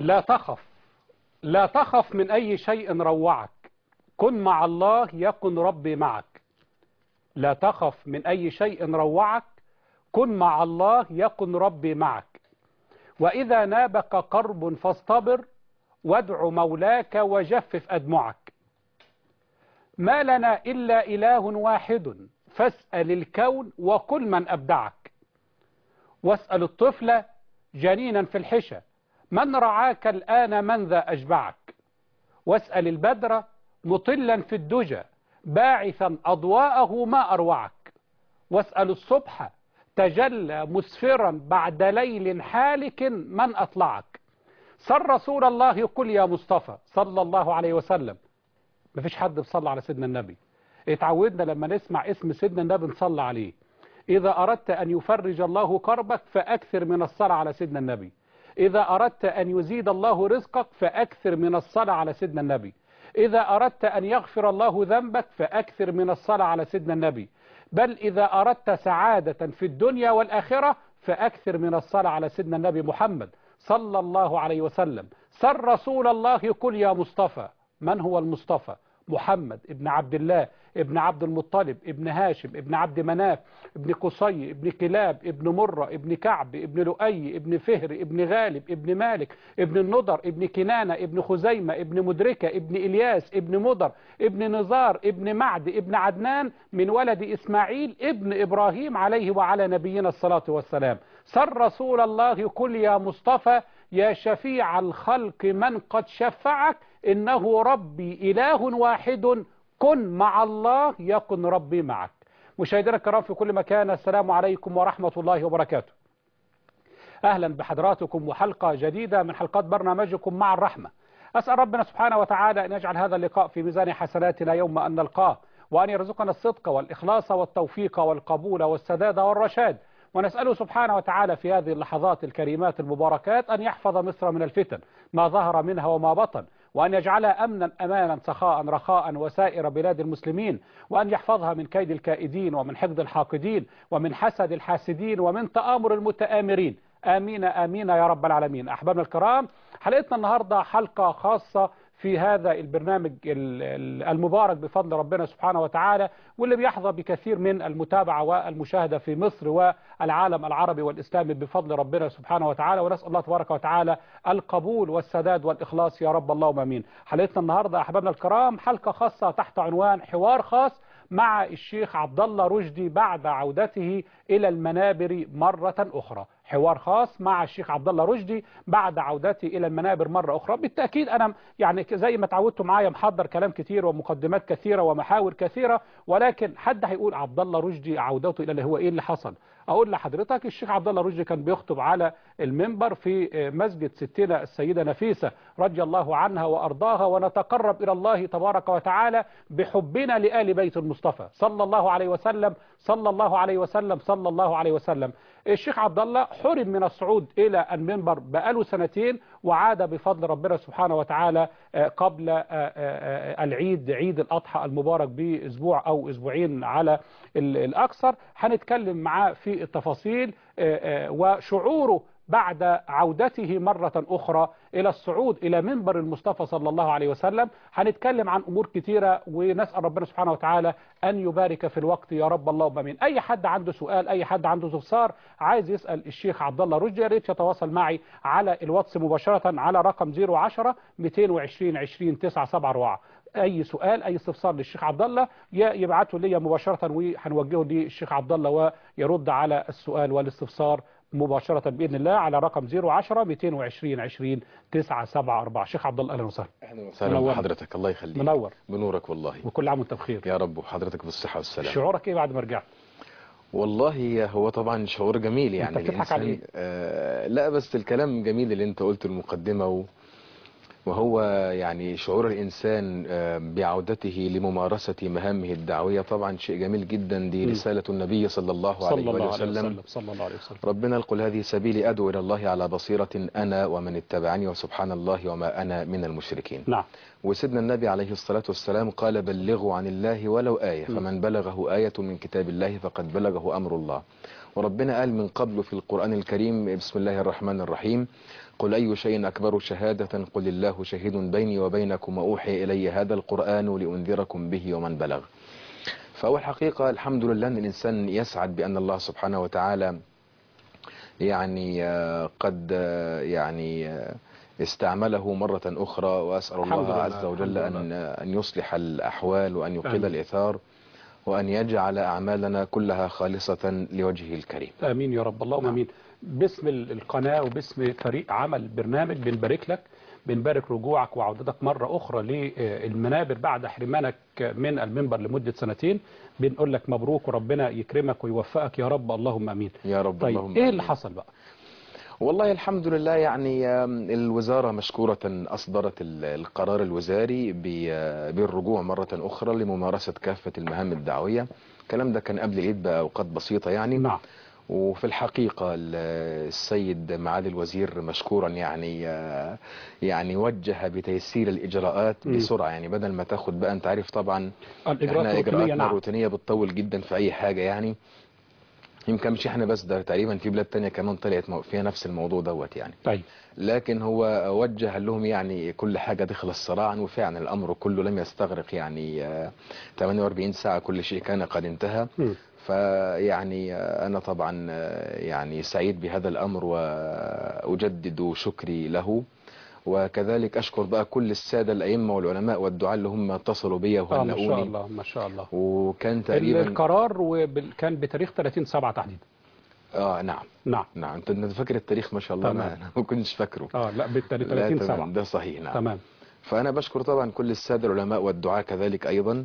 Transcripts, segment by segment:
لا تخف لا تخف من أي شيء روعك كن مع الله يكن ربي معك لا تخف من أي شيء روعك كن مع الله يكن ربي معك وإذا نابك قرب فاصطبر وادع مولاك وجفف أدمعك ما لنا إلا إله واحد فاسأل الكون وكل من أبدعك واسأل الطفل جنينا في الحشا من رعاك الآن من ذا أشبعك واسأل البدر مطلا في الدجى باعثا أضواءه ما أروعك واسأل الصبح تجلى مسفرا بعد ليل حالك من أطلعك صل رسول الله قل يا مصطفى صلى الله عليه وسلم مفيش حد بصلى على سيدنا النبي اتعودنا لما نسمع اسم سيدنا النبي نصلى عليه إذا أردت أن يفرج الله كربك فأكثر من الصلاة على سيدنا النبي إذا أردت أن يزيد الله رزقك فأكثر من الصلاة على سيدنا النبي إذا أردت أن يغفر الله ذنبك فأكثر من الصلاة على سيدنا النبي بل إذا أردت سعادة في الدنيا والآخرة فأكثر من الصلاة على سيدنا النبي محمد صلى الله عليه وسلم سر رسول الله قل يا مصطفى من هو المصطفى محمد ابن عبد الله ابن عبد المطلب ابن هاشم ابن عبد مناف ابن قصي ابن كلاب ابن مرة ابن كعب ابن لؤي ابن فهر ابن غالب ابن مالك ابن النضر ابن كنانة ابن خزيمة ابن مدركة ابن إلياس ابن مضر ابن نزار ابن معد ابن عدنان من ولد إسماعيل ابن إبراهيم عليه وعلى نبينا الصلاة والسلام سر رسول الله قل يا مصطفى يا شفيع الخلق من قد شفعك إنه ربي إله واحد كن مع الله يكن ربي معك مشاهدينا الكرام في كل مكان السلام عليكم ورحمة الله وبركاته أهلا بحضراتكم وحلقة جديدة من حلقات برنامجكم مع الرحمة أسأل ربنا سبحانه وتعالى أن يجعل هذا اللقاء في ميزان حسناتنا يوم أن نلقاه وأن يرزقنا الصدق والإخلاص والتوفيق والقبول والسداد والرشاد ونسأله سبحانه وتعالى في هذه اللحظات الكريمات المباركات أن يحفظ مصر من الفتن ما ظهر منها وما بطن وأن يجعلها أمنا أمانا سخاء رخاء وسائر بلاد المسلمين وأن يحفظها من كيد الكائدين ومن حقد الحاقدين ومن حسد الحاسدين ومن تآمر المتآمرين آمين آمين يا رب العالمين أحبابنا الكرام حلقتنا النهاردة حلقة خاصة في هذا البرنامج المبارك بفضل ربنا سبحانه وتعالى واللي بيحظى بكثير من المتابعة والمشاهدة في مصر والعالم العربي والإسلامي بفضل ربنا سبحانه وتعالى ونسأل الله تبارك وتعالى القبول والسداد والإخلاص يا رب اللهم امين حلقتنا النهاردة أحبابنا الكرام حلقة خاصة تحت عنوان حوار خاص مع الشيخ عبد الله رشدي بعد عودته إلى المنابر مرة أخرى حوار خاص مع الشيخ عبد الله رشدي بعد عودته الى المنابر مره اخرى بالتاكيد انا يعني زي ما تعودتوا معايا محضر كلام كتير ومقدمات كثيره ومحاور كثيره ولكن حد هيقول عبد الله رشدي عودته الى اللي هو ايه اللي حصل اقول لحضرتك الشيخ عبد الله رشدي كان بيخطب على المنبر في مسجد ستنا السيده نفيسه رضي الله عنها وارضاها ونتقرب الى الله تبارك وتعالى بحبنا لآل بيت المصطفى صلى الله عليه وسلم صلى الله عليه وسلم صلى الله عليه وسلم الشيخ عبد الله حرم من الصعود إلى المنبر بقاله سنتين وعاد بفضل ربنا سبحانه وتعالى قبل العيد عيد الأضحى المبارك بأسبوع أو أسبوعين على الأكثر هنتكلم معاه في التفاصيل وشعوره بعد عودته مرة أخرى إلى الصعود إلى منبر المصطفى صلى الله عليه وسلم هنتكلم عن أمور كثيرة ونسأل ربنا سبحانه وتعالى أن يبارك في الوقت يا رب اللهم امين أي حد عنده سؤال أي حد عنده استفسار عايز يسأل الشيخ عبد الله رشدي يا ريت يتواصل معي على الواتس مباشرة على رقم 010 220 20 974 اي سؤال اي استفسار للشيخ عبد الله يبعته لي مباشره وهنوجهه للشيخ عبد الله ويرد على السؤال والاستفسار مباشرة بإذن الله على رقم 010 220 20 974 شيخ عبد الله أهلا وسهلا أهلا وسهلا بحضرتك الله يخليك منور بنورك والله وكل عام وانت بخير يا رب وحضرتك بالصحة والسلام شعورك إيه بعد ما رجعت؟ والله هو طبعا شعور جميل يعني انت بتضحك على ايه؟ آه لا بس الكلام جميل اللي انت قلته المقدمة و وهو يعني شعور الإنسان بعودته لممارسة مهامه الدعوية طبعا شيء جميل جدا دي رسالة النبي صلى الله صلى عليه الله عليه وسلم وسلم صلى الله عليه وسلم ربنا يقول هذه سبيلي أدعو إلى الله على بصيرة أنا ومن اتبعني وسبحان الله وما أنا من المشركين نعم وسيدنا النبي عليه الصلاة والسلام قال بلغوا عن الله ولو آية م. فمن بلغه آية من كتاب الله فقد بلغه أمر الله وربنا قال من قبل في القرآن الكريم بسم الله الرحمن الرحيم قل أي شيء أكبر شهادة قل الله شهيد بيني وبينكم وأوحي إلي هذا القرآن لأنذركم به ومن بلغ فهو الحقيقة الحمد لله أن الإنسان يسعد بأن الله سبحانه وتعالى يعني آه، قد آه، يعني آه، استعمله مرة أخرى وأسأل الحمد الله لله، عز وجل الحمد أن أن يصلح الأحوال وأن يقيل آمين. الإثار وأن يجعل أعمالنا كلها خالصة لوجهه الكريم امين يا رب اللهم نعم. امين باسم ال- القناه وباسم فريق عمل برنامج بنبارك لك بنبارك رجوعك وعودتك مره اخرى للمنابر بعد حرمانك من المنبر لمده سنتين بنقول لك مبروك وربنا يكرمك ويوفقك يا رب اللهم امين يا رب طيب اللهم ايه آمين. اللي حصل بقى والله الحمد لله يعني آم، الوزارة مشكورة أصدرت ال- القرار الوزاري ب- بالرجوع مرة أخرى لممارسة كافة المهام الدعوية الكلام ده كان قبل العيد بأوقات بسيطة يعني نعم وفي الحقيقة ال- السيد معالي الوزير مشكورا يعني آه، يعني وجه بتيسير الإجراءات مم. بسرعة يعني بدل ما تاخد بقى أنت عارف طبعا الاجراءات احنا الروتينيه إجراءاتنا نعم الروتينية بتطول جدا في أي حاجة يعني يمكن مش احنا بس ده تقريبا في بلاد تانية كمان طلعت مو- فيها نفس الموضوع دوت يعني طيب لكن هو وجه لهم يعني كل حاجة تخلص صراعا وفعلا الأمر كله لم يستغرق يعني آه، 48 ساعة كل شيء كان قد انتهى مم. فيعني آه، أنا طبعا آه، يعني سعيد بهذا الأمر وأجدد شكري له وكذلك أشكر بقى كل السادة الأئمة والعلماء والدعاء اللي هم اتصلوا بيا اه ما شاء وهنئوني الله ما شاء الله وكان ال- تقريبا القرار وبال- كان بتاريخ 30 7 تحديدا اه نعم نعم نعم انت أنت فاكر التاريخ ما شاء الله تمام. انا أنا ما كنتش فاكره اه لا بالتاريخ لا 30 تمام 7 ده صحيح نعم تمام فأنا بشكر طبعا كل السادة العلماء والدعاء كذلك أيضا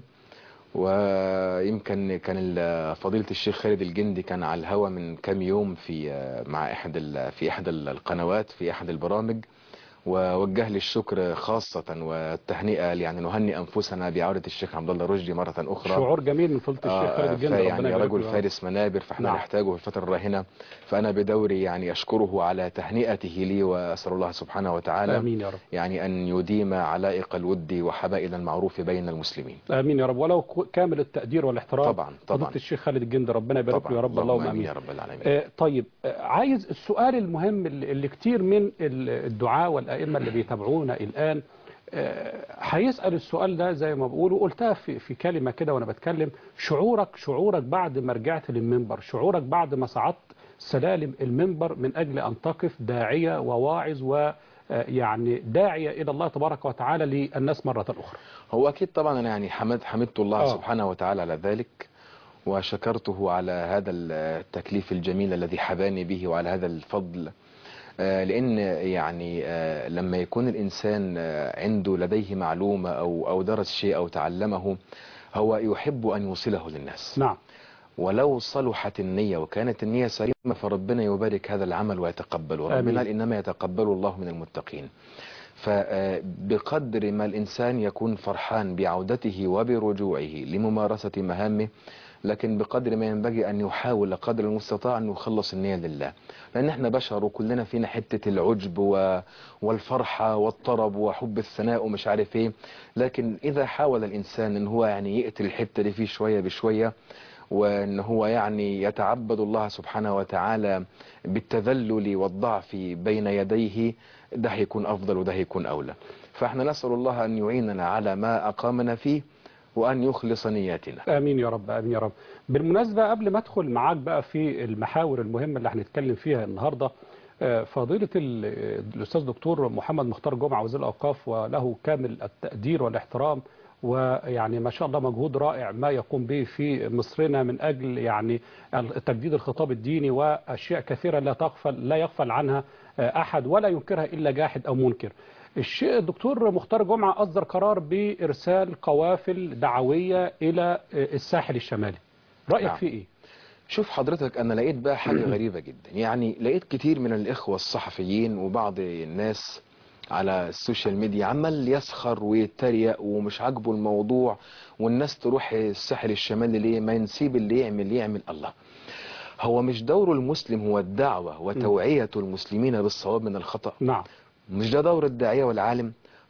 ويمكن كان ال- فضيلة الشيخ خالد الجندي كان على الهوا من كام يوم في مع أحد ال- في أحد القنوات في أحد البرامج ووجه لي الشكر خاصة والتهنئة يعني نهنئ أنفسنا بعودة الشيخ عبد الله رشدي مرة أخرى شعور جميل من فضيله الشيخ خالد الجندي ربنا يعني يبارك رجل له. فارس منابر فاحنا نعم. نحتاجه في الفترة الراهنة فأنا بدوري يعني أشكره على تهنئته لي وأسأل الله سبحانه وتعالى امين يا رب يعني أن يديم علائق الود وحبائل المعروف بين المسلمين امين يا رب ولو ك- كامل التقدير والاحترام طبعا طبعا فضيله الشيخ خالد الجندي ربنا يبارك له يا رب اللهم آمين امين يا رب العالمين آه، طيب آه، عايز السؤال المهم اللي اللي كتير من ال- الدعاة والأئمة اللي بيتابعونا الآن آه، هيسأل السؤال ده زي ما بقول وقلتها في في كلمة كده وأنا بتكلم شعورك شعورك بعد ما رجعت للمنبر شعورك بعد ما صعدت سلالم المنبر من أجل أن تقف داعية وواعظ و آه، يعني داعية إلى الله تبارك وتعالى للناس مرة أخرى هو أكيد طبعا أنا يعني حمد حمدت الله آه. سبحانه وتعالى على ذلك وشكرته على هذا التكليف الجميل الذي حباني به وعلى هذا الفضل آه، لأن يعني آه، لما يكون الإنسان آه، عنده لديه معلومة أو أو درس شيء أو تعلمه هو يحب أن يوصله للناس نعم ولو صلحت النية وكانت النية سليمة فربنا يبارك هذا العمل ويتقبله آمين. ربنا قال إنما يتقبل الله من المتقين فبقدر ما الإنسان يكون فرحان بعودته وبرجوعه لممارسة مهامه لكن بقدر ما ينبغي أن يحاول قدر المستطاع أن يخلص النية لله لأن احنا بشر وكلنا فينا حتة العجب و... والفرحة والطرب وحب الثناء ومش عارف ايه لكن إذا حاول الإنسان أن هو يعني يقتل الحتة دي فيه شوية بشوية وان هو يعني يتعبد الله سبحانه وتعالى بالتذلل والضعف بين يديه ده هيكون افضل وده هيكون اولى فاحنا نسأل الله ان يعيننا على ما اقامنا فيه وان يخلص نياتنا امين يا رب امين يا رب بالمناسبه قبل ما ادخل معاك بقى في المحاور المهمه اللي هنتكلم فيها النهارده آه، فضيله ال- الاستاذ دكتور محمد مختار جمعه وزير الاوقاف وله كامل التقدير والاحترام ويعني ما شاء الله مجهود رائع ما يقوم به في مصرنا من اجل يعني تجديد الخطاب الديني واشياء كثيره لا تغفل لا يغفل عنها آه، احد ولا ينكرها الا جاحد او منكر. الشيء الدكتور مختار جمعة أصدر قرار بإرسال قوافل دعوية إلى آه، الساحل الشمالي رأيك نعم. فيه إيه؟ شوف حضرتك انا لقيت بقى حاجة غريبة جدا يعني لقيت كتير من الاخوة الصحفيين وبعض الناس على السوشيال ميديا عمال يسخر ويتريق ومش عاجبه الموضوع والناس تروح الساحل الشمالي ليه ما نسيب اللي يعمل يعمل الله هو مش دور المسلم هو الدعوة وتوعية المسلمين بالصواب من الخطأ نعم مش ده دور الداعية والعالم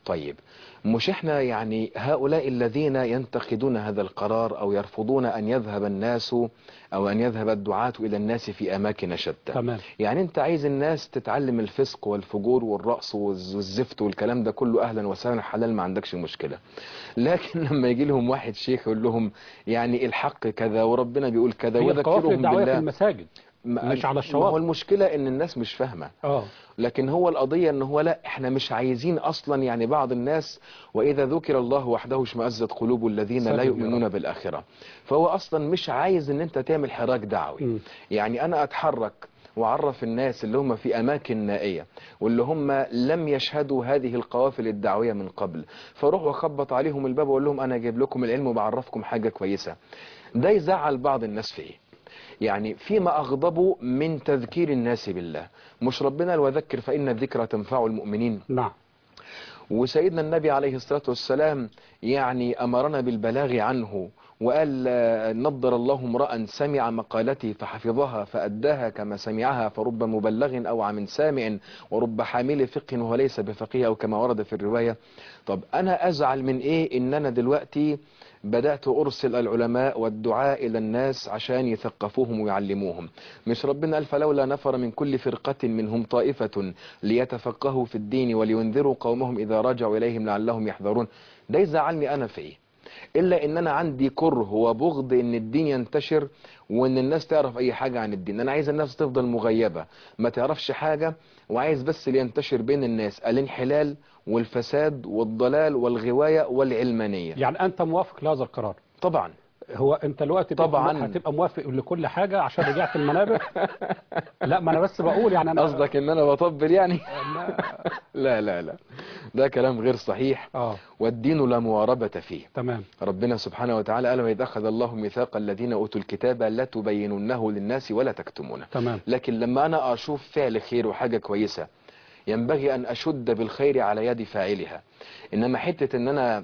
طيب مش احنا يعني هؤلاء الذين ينتقدون هذا القرار او يرفضون ان يذهب الناس او ان يذهب الدعاة الى الناس في اماكن شتى تمام يعني انت عايز الناس تتعلم الفسق والفجور والرقص والز- والزفت والكلام ده كله اهلا وسهلا حلال ما عندكش مشكلة لكن لما يجي لهم واحد شيخ يقول لهم يعني الحق كذا وربنا بيقول كذا هي القوافل ويذكرهم الدعوية في بالله المساجد ما- مش على ما هو الشواطئ المشكلة ان الناس مش فاهمة اه لكن هو القضية ان هو لا احنا مش عايزين اصلا يعني بعض الناس واذا ذكر الله وحده اشمأزت قلوب الذين لا سلم يا يؤمنون رب. بالاخرة فهو اصلا مش عايز ان انت تعمل حراك دعوي مم. يعني انا اتحرك واعرف الناس اللي هم في اماكن نائية واللي هم لم يشهدوا هذه القوافل الدعوية من قبل فاروح واخبط عليهم الباب واقول لهم انا جايب لكم العلم وبعرفكم حاجة كويسة ده يزعل بعض الناس في ايه يعني فيما أغضبوا من تذكير الناس بالله مش ربنا قال وذكر فإن الذكرى تنفع المؤمنين نعم وسيدنا النبي عليه الصلاة والسلام يعني أمرنا بالبلاغ عنه وقال آه، نضر الله امرأ سمع مقالتي فحفظها فأداها كما سمعها فرب مبلغ أو عم سامع ورب حامل فقه وهو ليس بفقيه أو كما ورد في الرواية طب أنا أزعل من إيه إن أنا دلوقتي بدأت أرسل العلماء والدعاء إلى الناس عشان يثقفوهم ويعلموهم مش ربنا قال فلولا نفر من كل فرقة منهم طائفة ليتفقهوا في الدين ولينذروا قومهم إذا رجعوا إليهم لعلهم يحذرون ده يزعلني أنا في إيه إلا إن أنا عندي كره وبغض إن الدين ينتشر وإن الناس تعرف أي حاجة عن الدين أنا عايز الناس تفضل مغيبة ما تعرفش حاجة وعايز بس اللي ينتشر بين الناس الانحلال والفساد والضلال والغواية والعلمانية يعني أنت موافق لهذا القرار طبعا هو انت دلوقتي طبعاً. هتبقى موافق لكل حاجة عشان رجعت المنابر لا ما انا بس بقول يعني انا قصدك ان انا بطبل يعني لا. لا لا لا ده كلام غير صحيح اه والدين لا مواربة فيه تمام ربنا سبحانه وتعالى قال وإذ أخذ الله ميثاق الذين أوتوا الكتاب لا تبيننه للناس ولا تكتمونه تمام لكن لما أنا أشوف فعل خير وحاجة كويسة ينبغي أن أشد بالخير على يد فاعلها إنما حتة إن أنا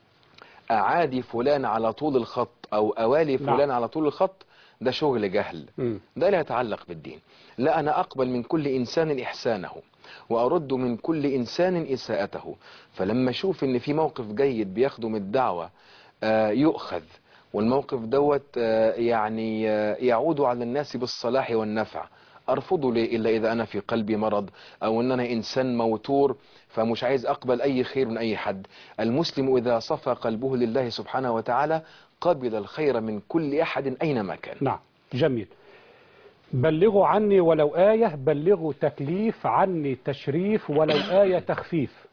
أعادي فلان على طول الخط أو أوالي نعم. فلان على طول الخط ده شغل جهل مم. ده لا يتعلق بالدين لا أنا أقبل من كل إنسان إحسانه وأرد من كل إنسان إساءته فلما أشوف إن في موقف جيد بيخدم الدعوة آه، يؤخذ والموقف دوت آه، يعني آه، يعود على الناس بالصلاح والنفع أرفضه ليه إلا إذا أنا في قلبي مرض أو أن أنا إنسان موتور فمش عايز أقبل أي خير من أي حد المسلم إذا صفى قلبه لله سبحانه وتعالى قبل الخير من كل أحد أينما كان نعم جميل بلغوا عني ولو آية بلغوا تكليف عني تشريف ولو آية تخفيف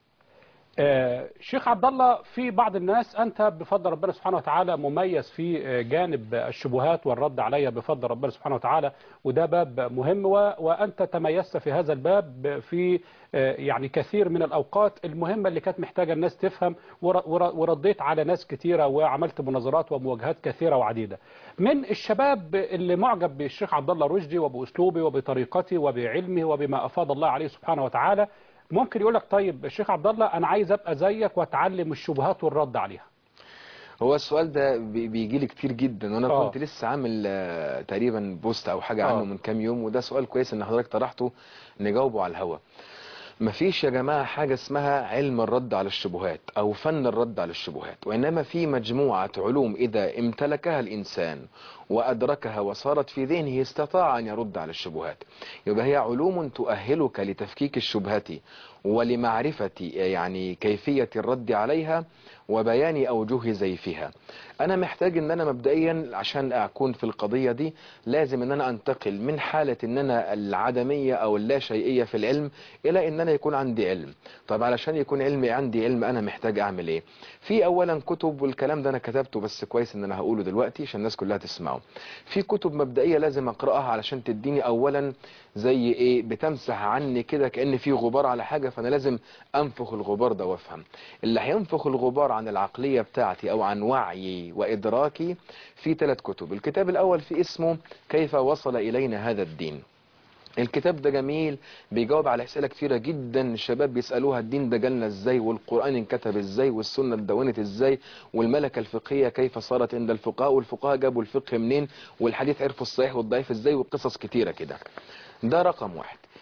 آه شيخ عبد الله في بعض الناس أنت بفضل ربنا سبحانه وتعالى مميز في آه، جانب الشبهات والرد عليها بفضل ربنا سبحانه وتعالى وده باب مهم و- وأنت تميزت في هذا الباب في آه، يعني كثير من الأوقات المهمة اللي كانت محتاجة الناس تفهم ور- ور- ورديت على ناس كثيرة وعملت مناظرات ومواجهات كثيرة وعديدة من الشباب اللي معجب بالشيخ عبد الله رشدي وبأسلوبه وبطريقته وبعلمه وبما أفاض الله عليه سبحانه وتعالى ممكن يقول لك طيب الشيخ عبد الله أنا عايز أبقى زيك وأتعلم الشبهات والرد عليها هو السؤال ده بي- بيجي لي كتير جدا وانا آه. كنت لسه عامل آه، تقريبا بوست او حاجه آه. عنه من كام يوم وده سؤال كويس ان حضرتك طرحته نجاوبه على الهوا مفيش يا جماعه حاجه اسمها علم الرد على الشبهات او فن الرد على الشبهات وانما في مجموعه علوم اذا امتلكها الانسان وادركها وصارت في ذهنه استطاع ان يرد على الشبهات يبقى هي علوم تؤهلك لتفكيك الشبهات ولمعرفه يعني كيفيه الرد عليها وبيان أوجه زيفها أنا محتاج أن أنا مبدئيا عشان أكون في القضية دي لازم أن أنا أنتقل من حالة أن أنا العدمية أو اللا شيئية في العلم إلى أن أنا يكون عندي علم طب علشان يكون علمي عندي علم أنا محتاج أعمل إيه في أولا كتب والكلام ده أنا كتبته بس كويس أن أنا هقوله دلوقتي عشان الناس كلها تسمعه في كتب مبدئية لازم أقرأها علشان تديني أولا زي إيه بتمسح عني كده كأن في غبار على حاجة فأنا لازم أنفخ الغبار ده وأفهم اللي هينفخ الغبار عن العقلية بتاعتي أو عن وعيي وإدراكي في ثلاث كتب الكتاب الأول في اسمه كيف وصل إلينا هذا الدين الكتاب ده جميل بيجاوب على أسئلة كتيرة جدا الشباب بيسألوها الدين ده جالنا ازاي والقرآن انكتب ازاي والسنة اتدونت ازاي والملكة الفقهية كيف صارت عند الفقهاء والفقهاء جابوا الفقه منين والحديث عرفوا الصحيح والضعيف ازاي وقصص كتيرة كده ده رقم واحد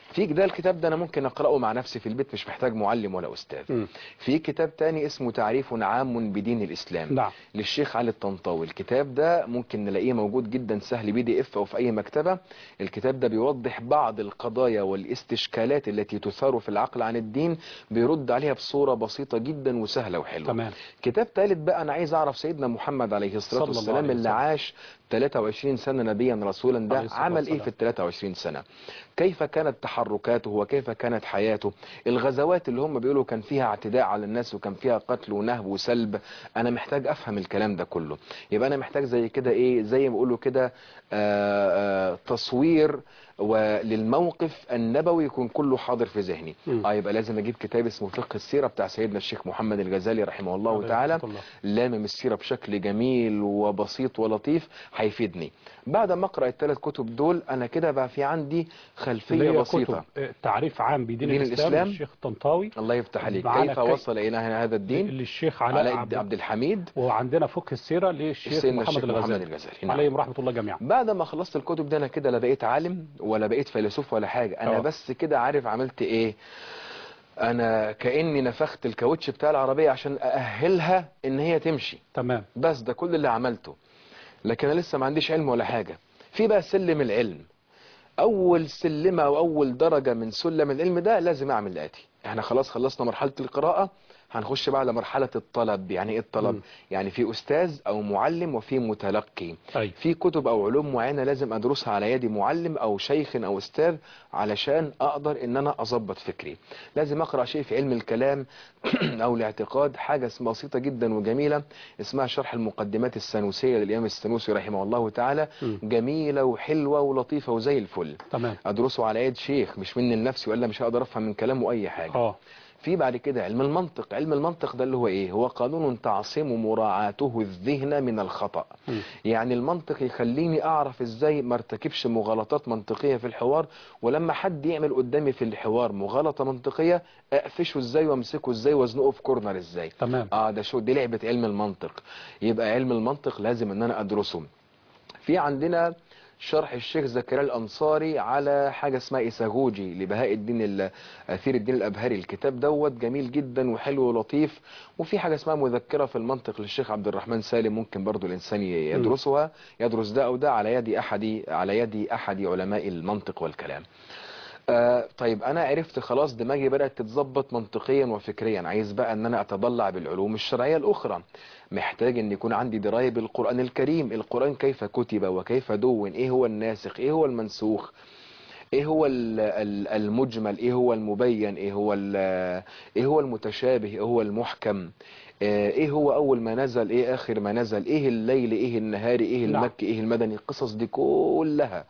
في ده الكتاب ده انا ممكن اقراه مع نفسي في البيت مش محتاج معلم ولا استاذ مم. في كتاب تاني اسمه تعريف عام بدين الاسلام نعم. للشيخ علي الطنطاوي الكتاب ده ممكن نلاقيه موجود جدا سهل بي دي اف او في اي مكتبه الكتاب ده بيوضح بعض القضايا والاستشكالات التي تثار في العقل عن الدين بيرد عليها بصوره بسيطه جدا وسهله وحلوه تمام كتاب ثالث بقى انا عايز اعرف سيدنا محمد عليه الصلاه صلى الله والسلام عليه اللي وسلم. عاش 23 سنه نبيا رسولا عليه ده الصلاة عمل ايه والسلام. في ال 23 سنه كيف كانت تحركاته وكيف كانت حياته الغزوات اللي هم بيقولوا كان فيها اعتداء على الناس وكان فيها قتل ونهب وسلب انا محتاج افهم الكلام ده كله يبقى انا محتاج زي كده ايه زي ما بيقولوا كده آه، آه، تصوير وللموقف النبوي يكون كله حاضر في ذهني مم. اه يبقى لازم اجيب كتاب اسمه فقه السيره بتاع سيدنا الشيخ محمد الغزالي رحمه الله عليه تعالى رحمة الله. لامم السيرة بشكل جميل وبسيط ولطيف هيفيدني بعد ما اقرا الثلاث كتب دول انا كده بقى في عندي اللي خلفيه هي بسيطه كتب آه، تعريف عام بدين دين الإسلام الإسلام. للشيخ الطنطاوي الله يفتح عليك معانا كيف كي- وصل الى هذا الدين للشيخ علاء علاء عبد, عبد الحميد وعندنا فقه السيرة للشيخ سيدنا محمد الشيخ محمد الغزالي الغزالي نعم. عليهم رحمة الله جميعا بعد ما خلصت الكتب دي انا كده لا بقيت عالم ولا بقيت فيلسوف ولا حاجه انا اه. بس كده عارف عملت ايه انا كاني نفخت الكاوتش بتاع العربيه عشان ااهلها ان هي تمشي تمام بس ده كل اللي عملته لكن انا لسه ما عنديش علم ولا حاجة في بقى سلم العلم اول سلمة او اول درجة من سلم العلم ده لازم اعمل الاتي احنا خلاص خلصنا مرحلة القراءة هنخش بقى على مرحلة الطلب يعني ايه الطلب مم. يعني في استاذ او معلم وفي متلقي أي في كتب او علوم معينة لازم ادرسها على يد معلم او شيخ او استاذ علشان اقدر ان انا اظبط فكري لازم اقرا شيء في علم الكلام او الاعتقاد حاجة اسمها بسيطة جدا وجميلة اسمها شرح المقدمات السنوسية للامام السنوسي رحمه الله تعالى مم. جميلة وحلوة ولطيفة وزي الفل تمام ادرسه على يد شيخ مش مني لنفسي والا مش هقدر افهم من كلامه اي حاجة اه في بعد كده علم المنطق علم المنطق ده اللي هو ايه هو قانون تعصم مراعاته الذهن من الخطأ مم. يعني المنطق يخليني اعرف ازاي ما ارتكبش مغالطات منطقية في الحوار ولما حد يعمل قدامي في الحوار مغالطة منطقية اقفشه ازاي وامسكه ازاي وازنقه في كورنر ازاي تمام اه ده شو دي لعبة علم المنطق يبقى علم المنطق لازم ان انا ادرسه في عندنا شرح الشيخ زكريا الانصاري على حاجه اسمها ايساغوجي لبهاء الدين ال- اثير الدين الابهري الكتاب دوت جميل جدا وحلو ولطيف وفي حاجه اسمها مذكره في المنطق للشيخ عبد الرحمن سالم ممكن برضو الانسان ي- يدرسها يدرس ده او ده على يد احد على يد احد علماء المنطق والكلام آه طيب انا عرفت خلاص دماغي بدأت تتظبط منطقيا وفكريا عايز بقى ان انا اتضلع بالعلوم الشرعية الاخرى محتاج ان يكون عندي دراية بالقرآن الكريم القرآن كيف كتب وكيف دون ايه هو الناسخ ايه هو المنسوخ ايه هو ال- ال- المجمل ايه هو المبين ايه هو ال- ايه هو المتشابه ايه هو المحكم آه، ايه هو اول ما نزل ايه اخر ما نزل ايه الليل ايه النهار ايه نعم. المكي ايه المدني القصص دي كلها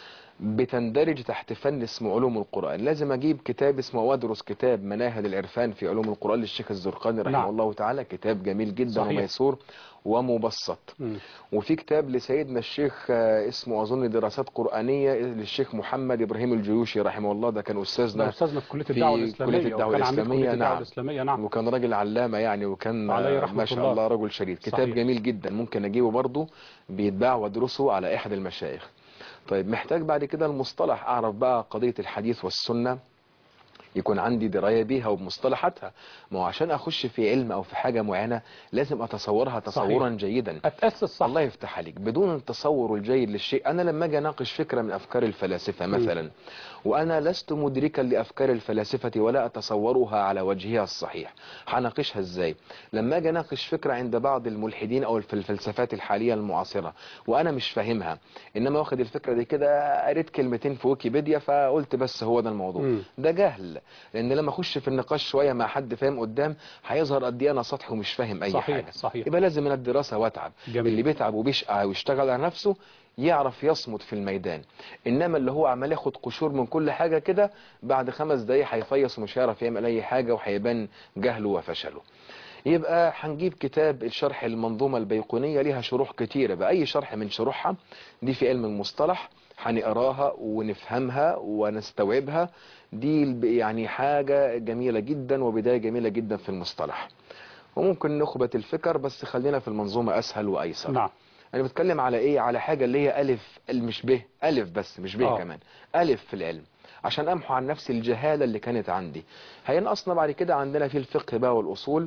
بتندرج تحت فن اسمه علوم القرآن لازم اجيب كتاب اسمه وادرس كتاب مناهج العرفان في علوم القرآن للشيخ الزرقاني رحمه نعم. الله تعالى كتاب جميل جدا صحيح. وميسور ومبسط مم. وفي كتاب لسيدنا الشيخ آه، اسمه اظن دراسات قرآنية للشيخ محمد ابراهيم الجيوشي رحمه الله ده كان ده استاذنا استاذنا في كلية في الدعوة كلية الإسلامية الدعوة وكان عميد الإسلامية، كلية الدعوة نعم. الإسلامية نعم وكان راجل علامة يعني وكان عليه آه، رحمة ما شاء الله. الله رجل شريف كتاب صحيح. جميل جدا ممكن اجيبه برضه بيتباع وادرسه على احد المشايخ طيب محتاج بعد كده المصطلح اعرف بقى قضية الحديث والسنة يكون عندي دراية بيها وبمصطلحاتها ما هو عشان اخش في علم او في حاجة معينة لازم اتصورها تصورا جيدا أتأسس صح الله يفتح عليك بدون التصور الجيد للشيء انا لما اجي اناقش فكره من افكار الفلاسفه مثلا وانا لست مدركا لافكار الفلاسفه ولا اتصورها على وجهها الصحيح هناقشها ازاي لما اجي اناقش فكره عند بعض الملحدين او في الفلسفات الحاليه المعاصره وانا مش فاهمها انما واخد الفكره دي كده قريت كلمتين في ويكيبيديا فقلت بس هو ده الموضوع مم. ده جهل لان لما اخش في النقاش شويه مع حد فاهم قدام هيظهر قد ايه انا سطحي ومش فاهم اي صحيح حاجه صحيح يبقى لازم من الدراسة واتعب جميل. اللي بيتعب وبيشقى ويشتغل على نفسه يعرف يصمد في الميدان انما اللي هو عمال ياخد قشور من كل حاجة كده بعد خمس دقايق هيفيص ومش هيعرف يعمل اي حاجة وهيبان جهله وفشله يبقى هنجيب كتاب الشرح المنظومة البيقونية ليها شروح كتيرة بأي شرح من شروحها دي في علم المصطلح هنقراها ونفهمها ونستوعبها دي الب- يعني حاجة جميلة جدا وبداية جميلة جدا في المصطلح وممكن نخبة الفكر بس خلينا في المنظومة أسهل وأيسر نعم أنا بتكلم على إيه على حاجة اللي هي ألف مش ب ألف بس مش ب آه. كمان ألف في العلم عشان امحو عن نفسي الجهالة اللي كانت عندي هينقصنا بعد كده عندنا في الفقه بقى والأصول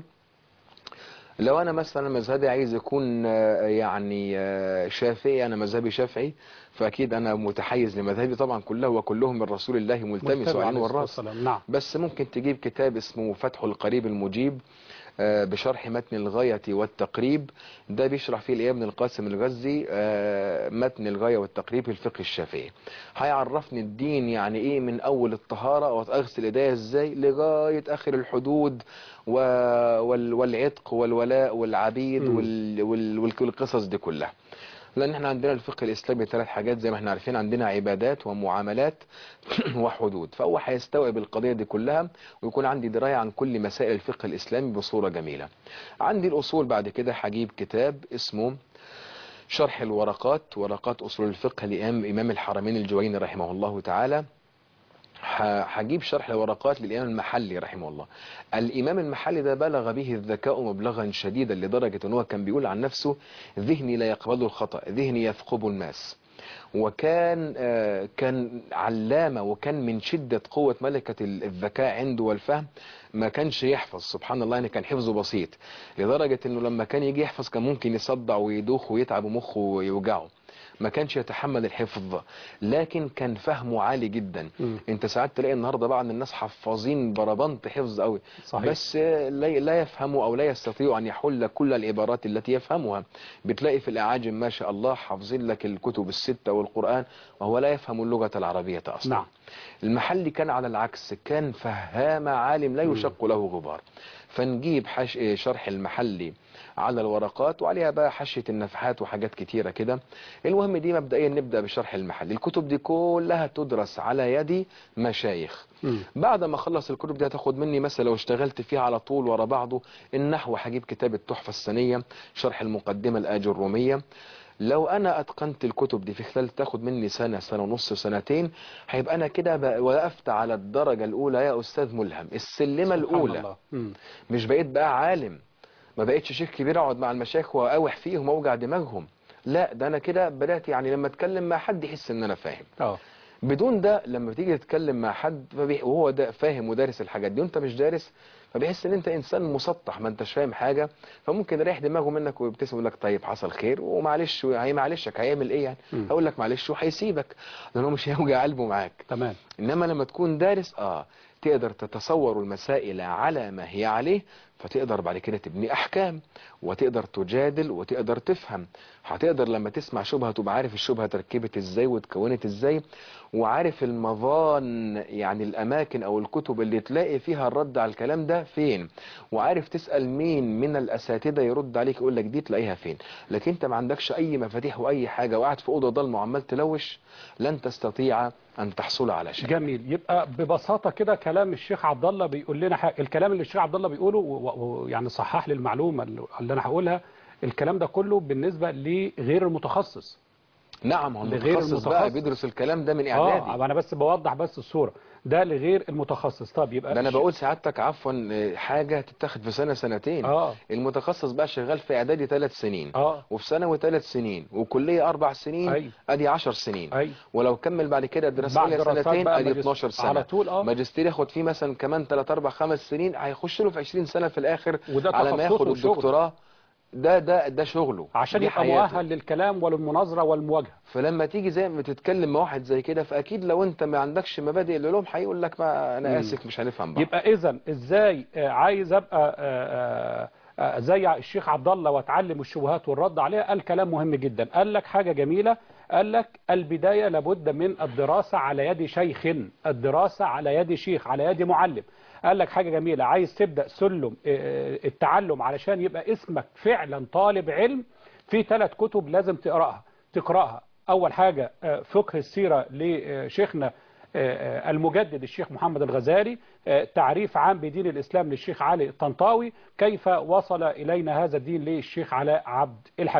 لو انا مثلا مذهبي عايز يكون آه، يعني آه، شافعي انا مذهبي شافعي فاكيد انا متحيز لمذهبي طبعا كله وكلهم من رسول الله ملتمس متبع وعين عليه الصلاة والراس والسلام. نعم بس ممكن تجيب كتاب اسمه فتح القريب المجيب آه، بشرح متن الغاية والتقريب ده بيشرح فيه الإمام ابن القاسم الغزي آه، متن الغاية والتقريب في الفقه الشافعي هيعرفني الدين يعني ايه من اول الطهارة واغسل ايديا ازاي لغاية اخر الحدود و... وال... والعتق والولاء والعبيد مم. وال... وال... وال- والقصص دي كلها لان احنا عندنا الفقه الاسلامي ثلاث حاجات زي ما احنا عارفين عندنا عبادات ومعاملات وحدود فهو هيستوعب القضيه دي كلها ويكون عندي درايه عن كل مسائل الفقه الاسلامي بصوره جميله عندي الاصول بعد كده هجيب كتاب اسمه شرح الورقات ورقات اصول الفقه لامام امام الحرمين الجويني رحمه الله تعالى ه- هجيب شرح الورقات للإمام المحلي رحمه الله الإمام المحلي ده بلغ به الذكاء مبلغا شديدا لدرجة أنه كان بيقول عن نفسه ذهني لا يقبل الخطأ ذهني يثقب الماس وكان آه، كان علامة وكان من شدة قوة ملكة ال- الذكاء عنده والفهم ما كانش يحفظ سبحان الله يعني كان حفظه بسيط لدرجة انه لما كان يجي يحفظ كان ممكن يصدع ويدوخ ويتعب ومخه ويوجعه ما كانش يتحمل الحفظ لكن كان فهمه عالي جدا مم. انت ساعات تلاقي النهارده بعض الناس حفاظين بربنت حفظ قوي صحيح. بس لا لا يفهموا او لا يستطيعوا ان يحل كل العبارات التي يفهمها بتلاقي في الاعاجم ما شاء الله حافظين لك الكتب الستة والقرآن وهو لا يفهم اللغة العربية اصلا نعم. المحلي كان على العكس كان فهام عالم لا يشق له غبار فنجيب حش... شرح المحلي على الورقات وعليها بقى حشية النفحات وحاجات كتيرة كده المهم دي مبدئيا نبدأ بشرح المحلي الكتب دي كلها تدرس على يد مشايخ مم. بعد ما اخلص الكتب دي هتاخد مني مثلا لو اشتغلت فيها على طول ورا بعضه النحو هجيب كتاب التحفة السنية شرح المقدمة الآج الرومية لو انا اتقنت الكتب دي في خلال تاخد مني سنة سنة ونص سنتين هيبقى انا كده بقى- وقفت على الدرجة الاولى يا استاذ ملهم السلمة سبحان الاولى الله. مم. مش بقيت بقى عالم ما بقيتش شيخ كبير اقعد مع المشايخ واقاوح فيهم واوجع دماغهم لا ده انا كده بدات يعني لما اتكلم مع حد يحس ان انا فاهم اه بدون ده لما تيجي تتكلم مع حد فبي- وهو ده فاهم ودارس الحاجات دي وانت مش دارس فبيحس ان انت انسان مسطح ما انتش فاهم حاجه فممكن يريح دماغه منك ويبتسم يقول لك طيب حصل خير ومعلش هي معلشك هيعمل ايه يعني مم. هقول لك معلش وهيسيبك لان هو مش هيوجع قلبه معاك تمام انما لما تكون دارس اه تقدر تتصور المسائل على ما هي عليه فتقدر بعد كده تبني احكام وتقدر تجادل وتقدر تفهم هتقدر لما تسمع شبهة تبقى عارف الشبهة تركبت ازاي واتكونت ازاي وعارف المظان يعني الاماكن او الكتب اللي تلاقي فيها الرد على الكلام ده فين وعارف تسأل مين من الاساتذة يرد عليك يقول لك دي تلاقيها فين لكن انت ما عندكش اي مفاتيح واي حاجة وقاعد في اوضه ضلمه وعمال تلوش لن تستطيع ان تحصل على شيء جميل يبقى ببساطة كده كلام الشيخ عبد الله بيقول لنا حاجة الكلام اللي الشيخ عبد الله بيقوله ويعني صحح لي المعلومة اللي انا هقولها الكلام ده كله بالنسبة لغير المتخصص نعم هو لغير المتخصص بقى المتخصص. بيدرس الكلام ده من اه اعدادي انا بس بوضح بس الصورة ده لغير المتخصص طب يبقى ده انا الشيخ- بقول سعادتك عفوا آه، حاجة تتاخد في سنة سنتين اه المتخصص بقى شغال في اعدادي ثلاث سنين اه وفي ثانوي ثلاث سنين وكلية اربع سنين أيوة. ادي 10 سنين اي ولو كمل بعد كده دراسة بعد عليا دراسات سنتين بقى ادي ماجست- 12 سنة على طول اه ماجستير ياخد فيه مثلا كمان 3 4 5 سنين هيخش له في 20 سنة في الاخر وده على ما تخصصه ياخد وشغله. الدكتوراه ده ده ده شغله عشان دي يبقى حياته. مؤهل للكلام والمناظرة والمواجهة فلما تيجي زي ما تتكلم مع واحد زي كده فاكيد لو انت ما عندكش مبادئ العلوم هيقول لك ما انا مم. اسف مش هنفهم بعض يبقى اذا ازاي آه، عايز ابقى آه، آه، آه، زي الشيخ عبد الله واتعلم الشبهات والرد عليها قال كلام مهم جدا قال لك حاجة جميلة قال لك البداية لابد من الدراسة على يد شيخ الدراسة على يد شيخ على يد معلم قال لك حاجة جميلة عايز تبدأ سلم آه، التعلم علشان يبقى اسمك فعلا طالب علم في ثلاث كتب لازم تقرأها تقرأها أول حاجة آه، فقه السيرة لشيخنا آه، المجدد الشيخ محمد الغزالي آه، تعريف عام بدين الإسلام للشيخ علي الطنطاوي كيف وصل إلينا هذا الدين للشيخ علاء عبد الحميد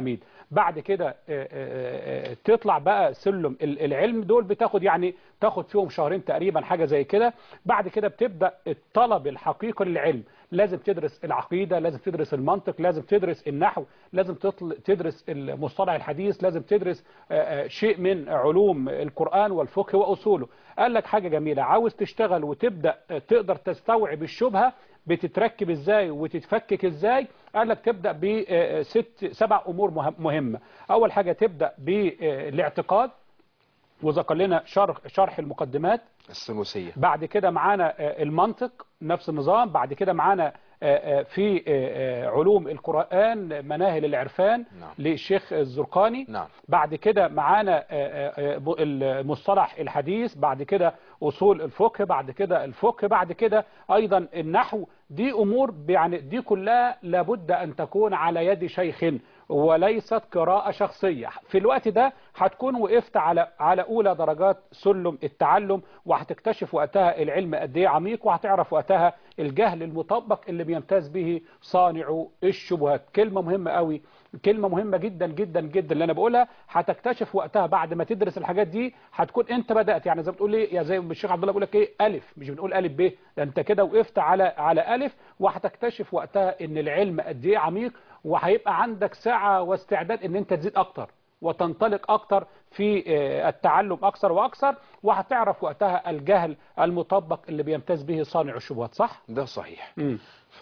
بعد كده آه، آه، آه، تطلع بقى سلم ال- العلم دول بتاخد يعني تاخد فيهم شهرين تقريبا حاجة زي كده بعد كده بتبدأ الطلب الحقيقي للعلم لازم تدرس العقيدة لازم تدرس المنطق لازم تدرس النحو لازم تطل- تدرس المصطلح الحديث لازم تدرس آه، آه، شيء من علوم القرآن والفقه وأصوله قال لك حاجة جميلة عاوز تشتغل وتبدأ آه، تقدر تستوعب الشبهة بتتركب ازاي وتتفكك ازاي قال لك تبدأ بست سبع امور مهم- مهمة اول حاجة تبدأ بالاعتقاد وذكر لنا شرح شرح المقدمات الثلوثية بعد كده معانا آه، المنطق نفس النظام بعد كده معانا آه، آه، في آه، آه، علوم القرآن مناهل العرفان نعم. للشيخ الزرقاني نعم بعد كده معانا آه، آه، آه، المصطلح الحديث بعد كده أصول الفقه بعد كده الفقه بعد كده أيضا النحو دي أمور يعني دي كلها لابد أن تكون على يد شيخ وليست قراءة شخصية في الوقت ده هتكون وقفت على على أولى درجات سلم التعلم وهتكتشف وقتها العلم قد إيه عميق وهتعرف وقتها الجهل المطبق اللي بيمتاز به صانع الشبهات كلمة مهمة قوي كلمة مهمة جدا جدا جدا اللي انا بقولها هتكتشف وقتها بعد ما تدرس الحاجات دي هتكون انت بدأت يعني زي ما بتقول ايه يا زي ما الشيخ عبد الله بيقول لك ايه الف مش بنقول الف ب ده انت كده وقفت على على الف وهتكتشف وقتها ان العلم قد ايه عميق وهيبقى عندك سعة واستعداد ان انت تزيد اكتر وتنطلق اكتر في آه، التعلم اكثر واكثر وهتعرف وقتها الجهل المطبق اللي بيمتاز به صانع الشبهات صح؟ ده صحيح امم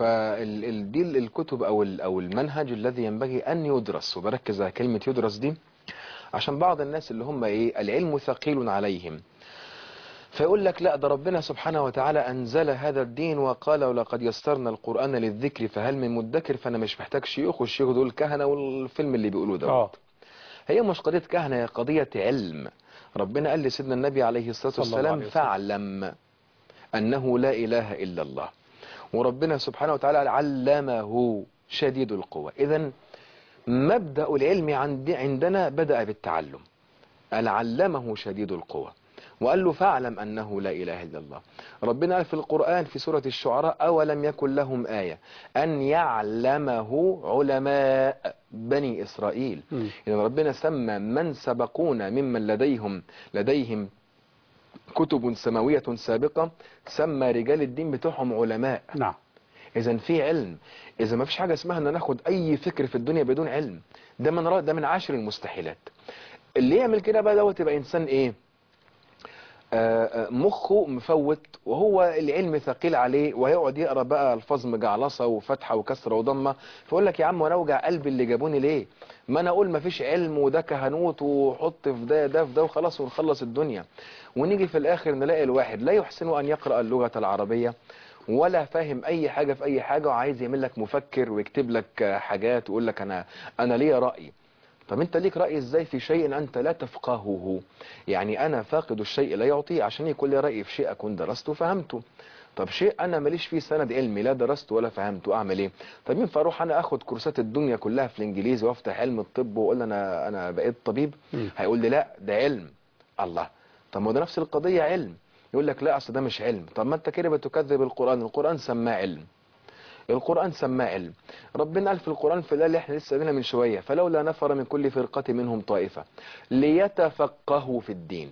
فدي الكتب او ال- او المنهج الذي ينبغي ان يدرس وبركز على كلمة يدرس دي عشان بعض الناس اللي هم ايه العلم ثقيل عليهم فيقول لك لا ده ربنا سبحانه وتعالى انزل هذا الدين وقال ولقد يسرنا القرآن للذكر فهل من مدكر فانا مش محتاج شيوخ والشيوخ دول كهنة والفيلم اللي بيقولوه ده اه هي مش قضية كهنة هي قضية علم ربنا قال لسيدنا النبي عليه الصلاة صلى الله والسلام عليه وسلم. فاعلم أنه لا إله إلا الله وربنا سبحانه وتعالى علمه شديد القوة إذا مبدأ العلم عند عندنا بدأ بالتعلم قال علمه شديد القوة وقال له فاعلم أنه لا إله إلا الله ربنا قال في القرآن في سورة الشعراء أولم يكن لهم آية أن يعلمه علماء بني إسرائيل مم. إن ربنا سمى من سبقونا ممن لديهم لديهم كتب سماوية سابقة سمى رجال الدين بتوعهم علماء نعم إذا في علم إذا ما فيش حاجة اسمها أن ناخد أي فكر في الدنيا بدون علم ده من را- ده من عاشر المستحيلات اللي يعمل كده بقى دوت يبقى إنسان إيه آه، آه، مخه مفوت وهو العلم ثقيل عليه وهيقعد يقرا بقى الفاظ مجعلصه وفتحه وكسره وضمه فيقول لك يا عم وانا اوجع قلبي اللي جابوني ليه ما انا اقول ما فيش علم وده كهنوت وحط في ده ده في ده وخلاص ونخلص الدنيا ونيجي في الاخر نلاقي الواحد لا يحسن ان يقرا اللغه العربيه ولا فاهم اي حاجه في اي حاجه وعايز يعمل لك مفكر ويكتب لك آه، حاجات ويقول لك انا انا ليا راي طب انت ليك رأي ازاي في شيء انت لا تفقهه يعني انا فاقد الشيء لا يعطيه عشان يكون لي رأي في شيء اكون درسته وفهمته طب شيء انا ماليش فيه سند علمي لا درسته ولا فهمته اعمل ايه طب ينفع اروح انا اخد كورسات الدنيا كلها في الانجليزي وافتح علم الطب واقول انا انا بقيت طبيب مم. هيقول لي لا ده علم الله طب ما ده نفس القضية علم يقول لك لا اصل ده مش علم طب ما انت كده بتكذب القرآن القرآن سماه علم القرآن سماه علم ربنا قال في القرآن في الآية اللي احنا لسه قايلينها من شوية فلولا نفر من كل فرقة منهم طائفة ليتفقهوا في الدين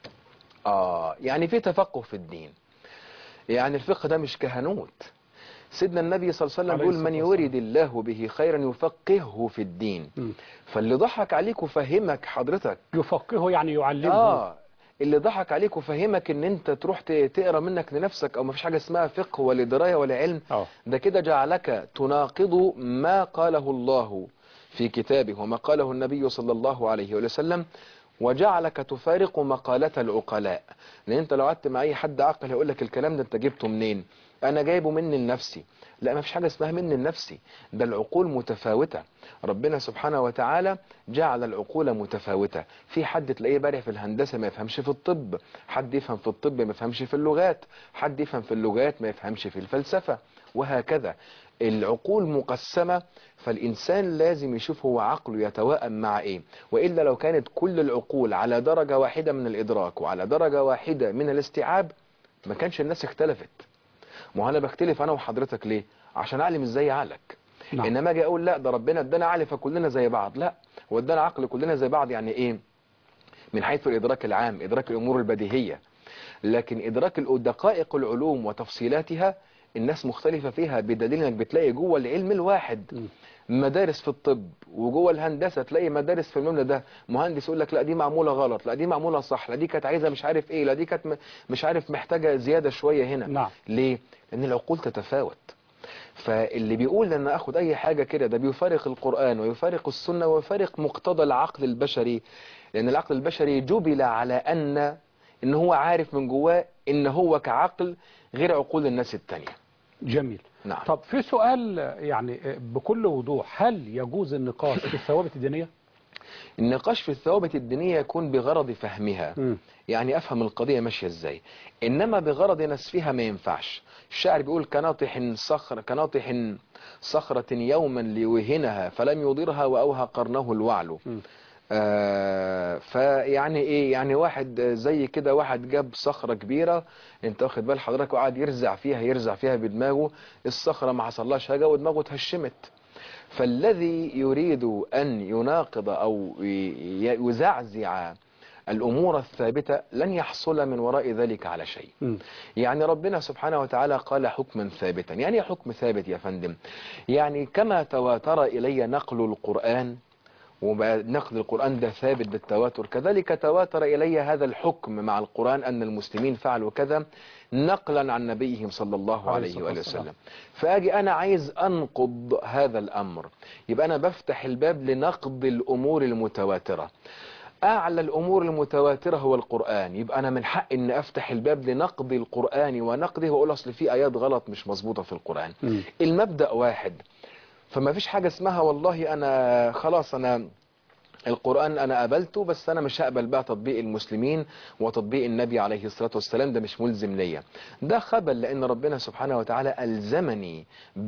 آه يعني في تفقه في الدين يعني الفقه ده مش كهنوت سيدنا النبي صلى الله عليه وسلم عليه بيقول الصلاة من والسلام. يريد الله به خيرا يفقهه في الدين مم. فاللي ضحك عليك وفهمك حضرتك يفقهه يعني يعلمه اه اللي ضحك عليك وفهمك ان انت تروح ت- تقرا منك لنفسك او مفيش حاجه اسمها فقه ولا درايه ولا علم اه ده كده جعلك تناقض ما قاله الله في كتابه وما قاله النبي صلى الله عليه وسلم وجعلك تفارق مقالة العقلاء لان انت لو قعدت مع اي حد عاقل هيقول لك الكلام ده انت جبته منين انا جايبه مني لنفسي لا ما فيش حاجة اسمها مني لنفسي ده العقول متفاوتة ربنا سبحانه وتعالى جعل العقول متفاوتة في حد تلاقيه بارع في الهندسة ما يفهمش في الطب حد يفهم في الطب ما يفهمش في اللغات حد يفهم في اللغات ما يفهمش في الفلسفة وهكذا العقول مقسمة فالإنسان لازم يشوف هو عقله يتوائم مع إيه وإلا لو كانت كل العقول على درجة واحدة من الإدراك وعلى درجة واحدة من الاستيعاب ما كانش الناس اختلفت ما هو انا بختلف انا وحضرتك ليه عشان اعلم ازاي عقلك نعم. انما اجي اقول لا ده ربنا ادانا عقل فكلنا زي بعض لا هو ادانا عقل كلنا زي بعض يعني ايه من حيث الادراك العام ادراك الامور البديهيه لكن ادراك ال- دقائق العلوم وتفصيلاتها الناس مختلفه فيها بدليل انك بتلاقي جوه العلم الواحد م. مدارس في الطب وجوه الهندسه تلاقي مدارس في المبنى ده مهندس يقول لك لا دي معموله غلط لا دي معموله صح لا دي كانت عايزه مش عارف ايه لا دي كانت م- مش عارف محتاجه زياده شويه هنا نعم. ليه لان العقول تتفاوت فاللي بيقول ان اخد اي حاجه كده ده بيفارق القران ويفارق السنه ويفارق مقتضى العقل البشري لان العقل البشري جبل على ان ان هو عارف من جواه ان هو كعقل غير عقول الناس التانية جميل نعم طب في سؤال يعني بكل وضوح هل يجوز النقاش في الثوابت الدينية؟ النقاش في الثوابت الدينية يكون بغرض فهمها مم. يعني افهم القضية ماشية ازاي انما بغرض نسفها ما ينفعش الشاعر بيقول كناطح صخر كناطح صخرة يوما ليوهنها فلم يضرها واوهى قرنه الوعل مم. آه فيعني ايه يعني واحد زي كده واحد جاب صخرة كبيرة انت واخد بال حضرتك وقعد يرزع فيها يرزع فيها بدماغه الصخرة ما حصلهاش حاجة ودماغه اتهشمت فالذي يريد أن يناقض أو ي- يزعزع الأمور الثابتة لن يحصل من وراء ذلك على شيء مم. يعني ربنا سبحانه وتعالى قال حكما ثابتا يعني إيه حكم ثابت يا فندم يعني كما تواتر إلي نقل القرآن ونقل القرآن ده ثابت بالتواتر كذلك تواتر إلي هذا الحكم مع القرآن أن المسلمين فعلوا كذا نقلا عن نبيهم صلى الله عليه عليه الصلاة وآله والسلام. وسلم فأجي أنا عايز أنقض هذا الأمر يبقى أنا بفتح الباب لنقض الأمور المتواترة أعلى الأمور المتواترة هو القرآن يبقى أنا من حق أن أفتح الباب لنقض القرآن ونقضه وأقول أصل في آيات غلط مش مظبوطة في القرآن مم. المبدأ واحد فما فيش حاجة اسمها والله أنا خلاص أنا القرآن أنا قبلته بس أنا مش هقبل بقى تطبيق المسلمين وتطبيق النبي عليه الصلاة والسلام ده مش ملزم ليا ده خبل لأن ربنا سبحانه وتعالى ألزمني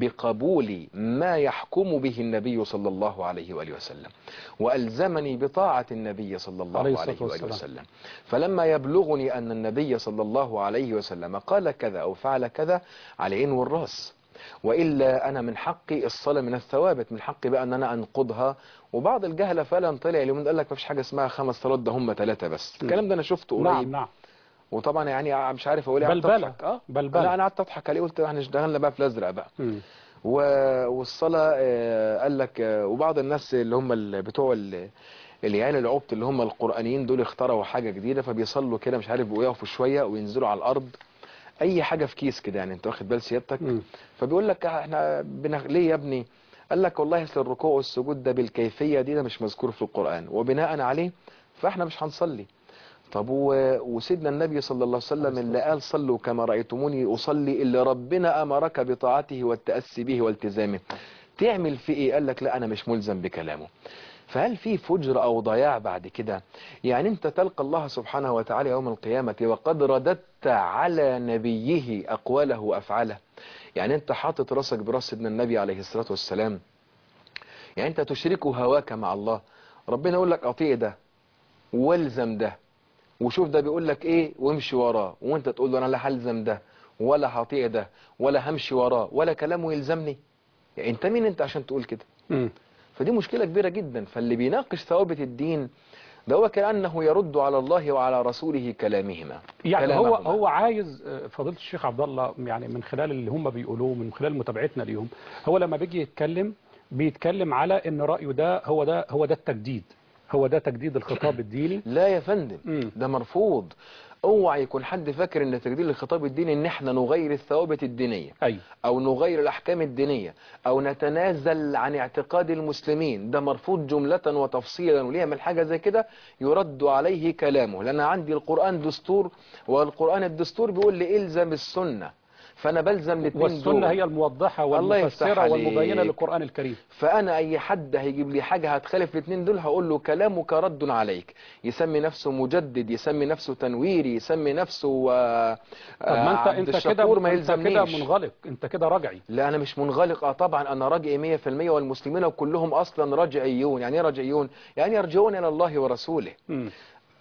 بقبول ما يحكم به النبي صلى الله عليه وآله وسلم وألزمني بطاعة النبي صلى الله عليه عليه, الصلاة وآله والسلام. وسلم فلما يبلغني أن النبي صلى الله عليه وسلم قال كذا أو فعل كذا على العين والراس وإلا أنا من حقي الصلاة من الثوابت من حقي بقى أن أنا أنقضها وبعض الجهلة فعلا طلع اليومين قال لك ما فيش حاجة اسمها خمس صلوات ده هم ثلاثة بس الكلام ده أنا شفته قريب نعم نعم وطبعا يعني مش عارف أقول إيه قعدت بلبلة. أضحك. اه بلبلة. لا أنا قعدت أضحك عليه قلت احنا اشتغلنا بقى في الأزرق بقى مم. و... والصلاة آه، قال لك آه، وبعض الناس اللي هم ال- بتوع ال- العيال العبط اللي هم القرآنيين دول اخترعوا حاجة جديدة فبيصلوا كده مش عارف ويقفوا شوية وينزلوا على الأرض أي حاجة في كيس كده يعني أنت واخد بال سيادتك مم. فبيقول لك احنا بنخ... ليه يا ابني قال لك والله اصل الركوع والسجود ده بالكيفية دي ده مش مذكور في القرآن وبناء عليه فاحنا مش هنصلي طب و... وسيدنا النبي صلى الله عليه وسلم اللي قال صلوا كما رأيتموني أصلي اللي ربنا أمرك بطاعته والتأسي به والتزامه تعمل في ايه قال لك لا انا مش ملزم بكلامه فهل في فجر او ضياع بعد كده يعني انت تلقى الله سبحانه وتعالى يوم القيامة وقد رددت على نبيه اقواله وافعاله يعني انت حاطط راسك براس سيدنا النبي عليه الصلاة والسلام يعني انت تشرك هواك مع الله ربنا يقول لك اطيع ده والزم ده وشوف ده بيقول لك ايه وامشي وراه وانت تقول له انا لا هلزم ده ولا هطيع ده ولا همشي وراه ولا كلامه يلزمني يعني انت مين انت عشان تقول كده مم. فدي مشكلة كبيرة جدا فاللي بيناقش ثوابت الدين ده هو كأنه يرد على الله وعلى رسوله كلامهما يعني هو كلامهما. هو عايز آه، فضيلة الشيخ عبد الله يعني من خلال اللي هم بيقولوه من خلال متابعتنا ليهم هو لما بيجي يتكلم بيتكلم على ان رأيه ده هو ده هو ده التجديد هو ده تجديد الخطاب الديني لا يا فندم مم. ده مرفوض اوعى يكون حد فاكر ان تجديد الخطاب الديني ان احنا نغير الثوابت الدينية ايوه او نغير الاحكام الدينية او نتنازل عن اعتقاد المسلمين ده مرفوض جملة وتفصيلا وليه من حاجة زي كده يرد عليه كلامه لان عندي القرآن دستور والقرآن الدستور بيقول لي الزم السنة فانا بلزم الاثنين والسنة دول هي الموضحة الله يفتح والمفسرة عليك. والمبينة للقرآن الكريم فانا اي حد هيجيب لي حاجة هتخالف الاثنين دول هقول له كلامك رد عليك يسمي نفسه مجدد يسمي نفسه تنويري يسمي نفسه آه، طب ما انت عبد انت كده الشكور ما انت كده يلزمنيش منغلق انت كده رجعي لا انا مش منغلق اه طبعا انا راجعي 100% والمسلمين كلهم اصلا رجعيون يعني ايه رجعيون يعني يرجعون الى الله ورسوله مم.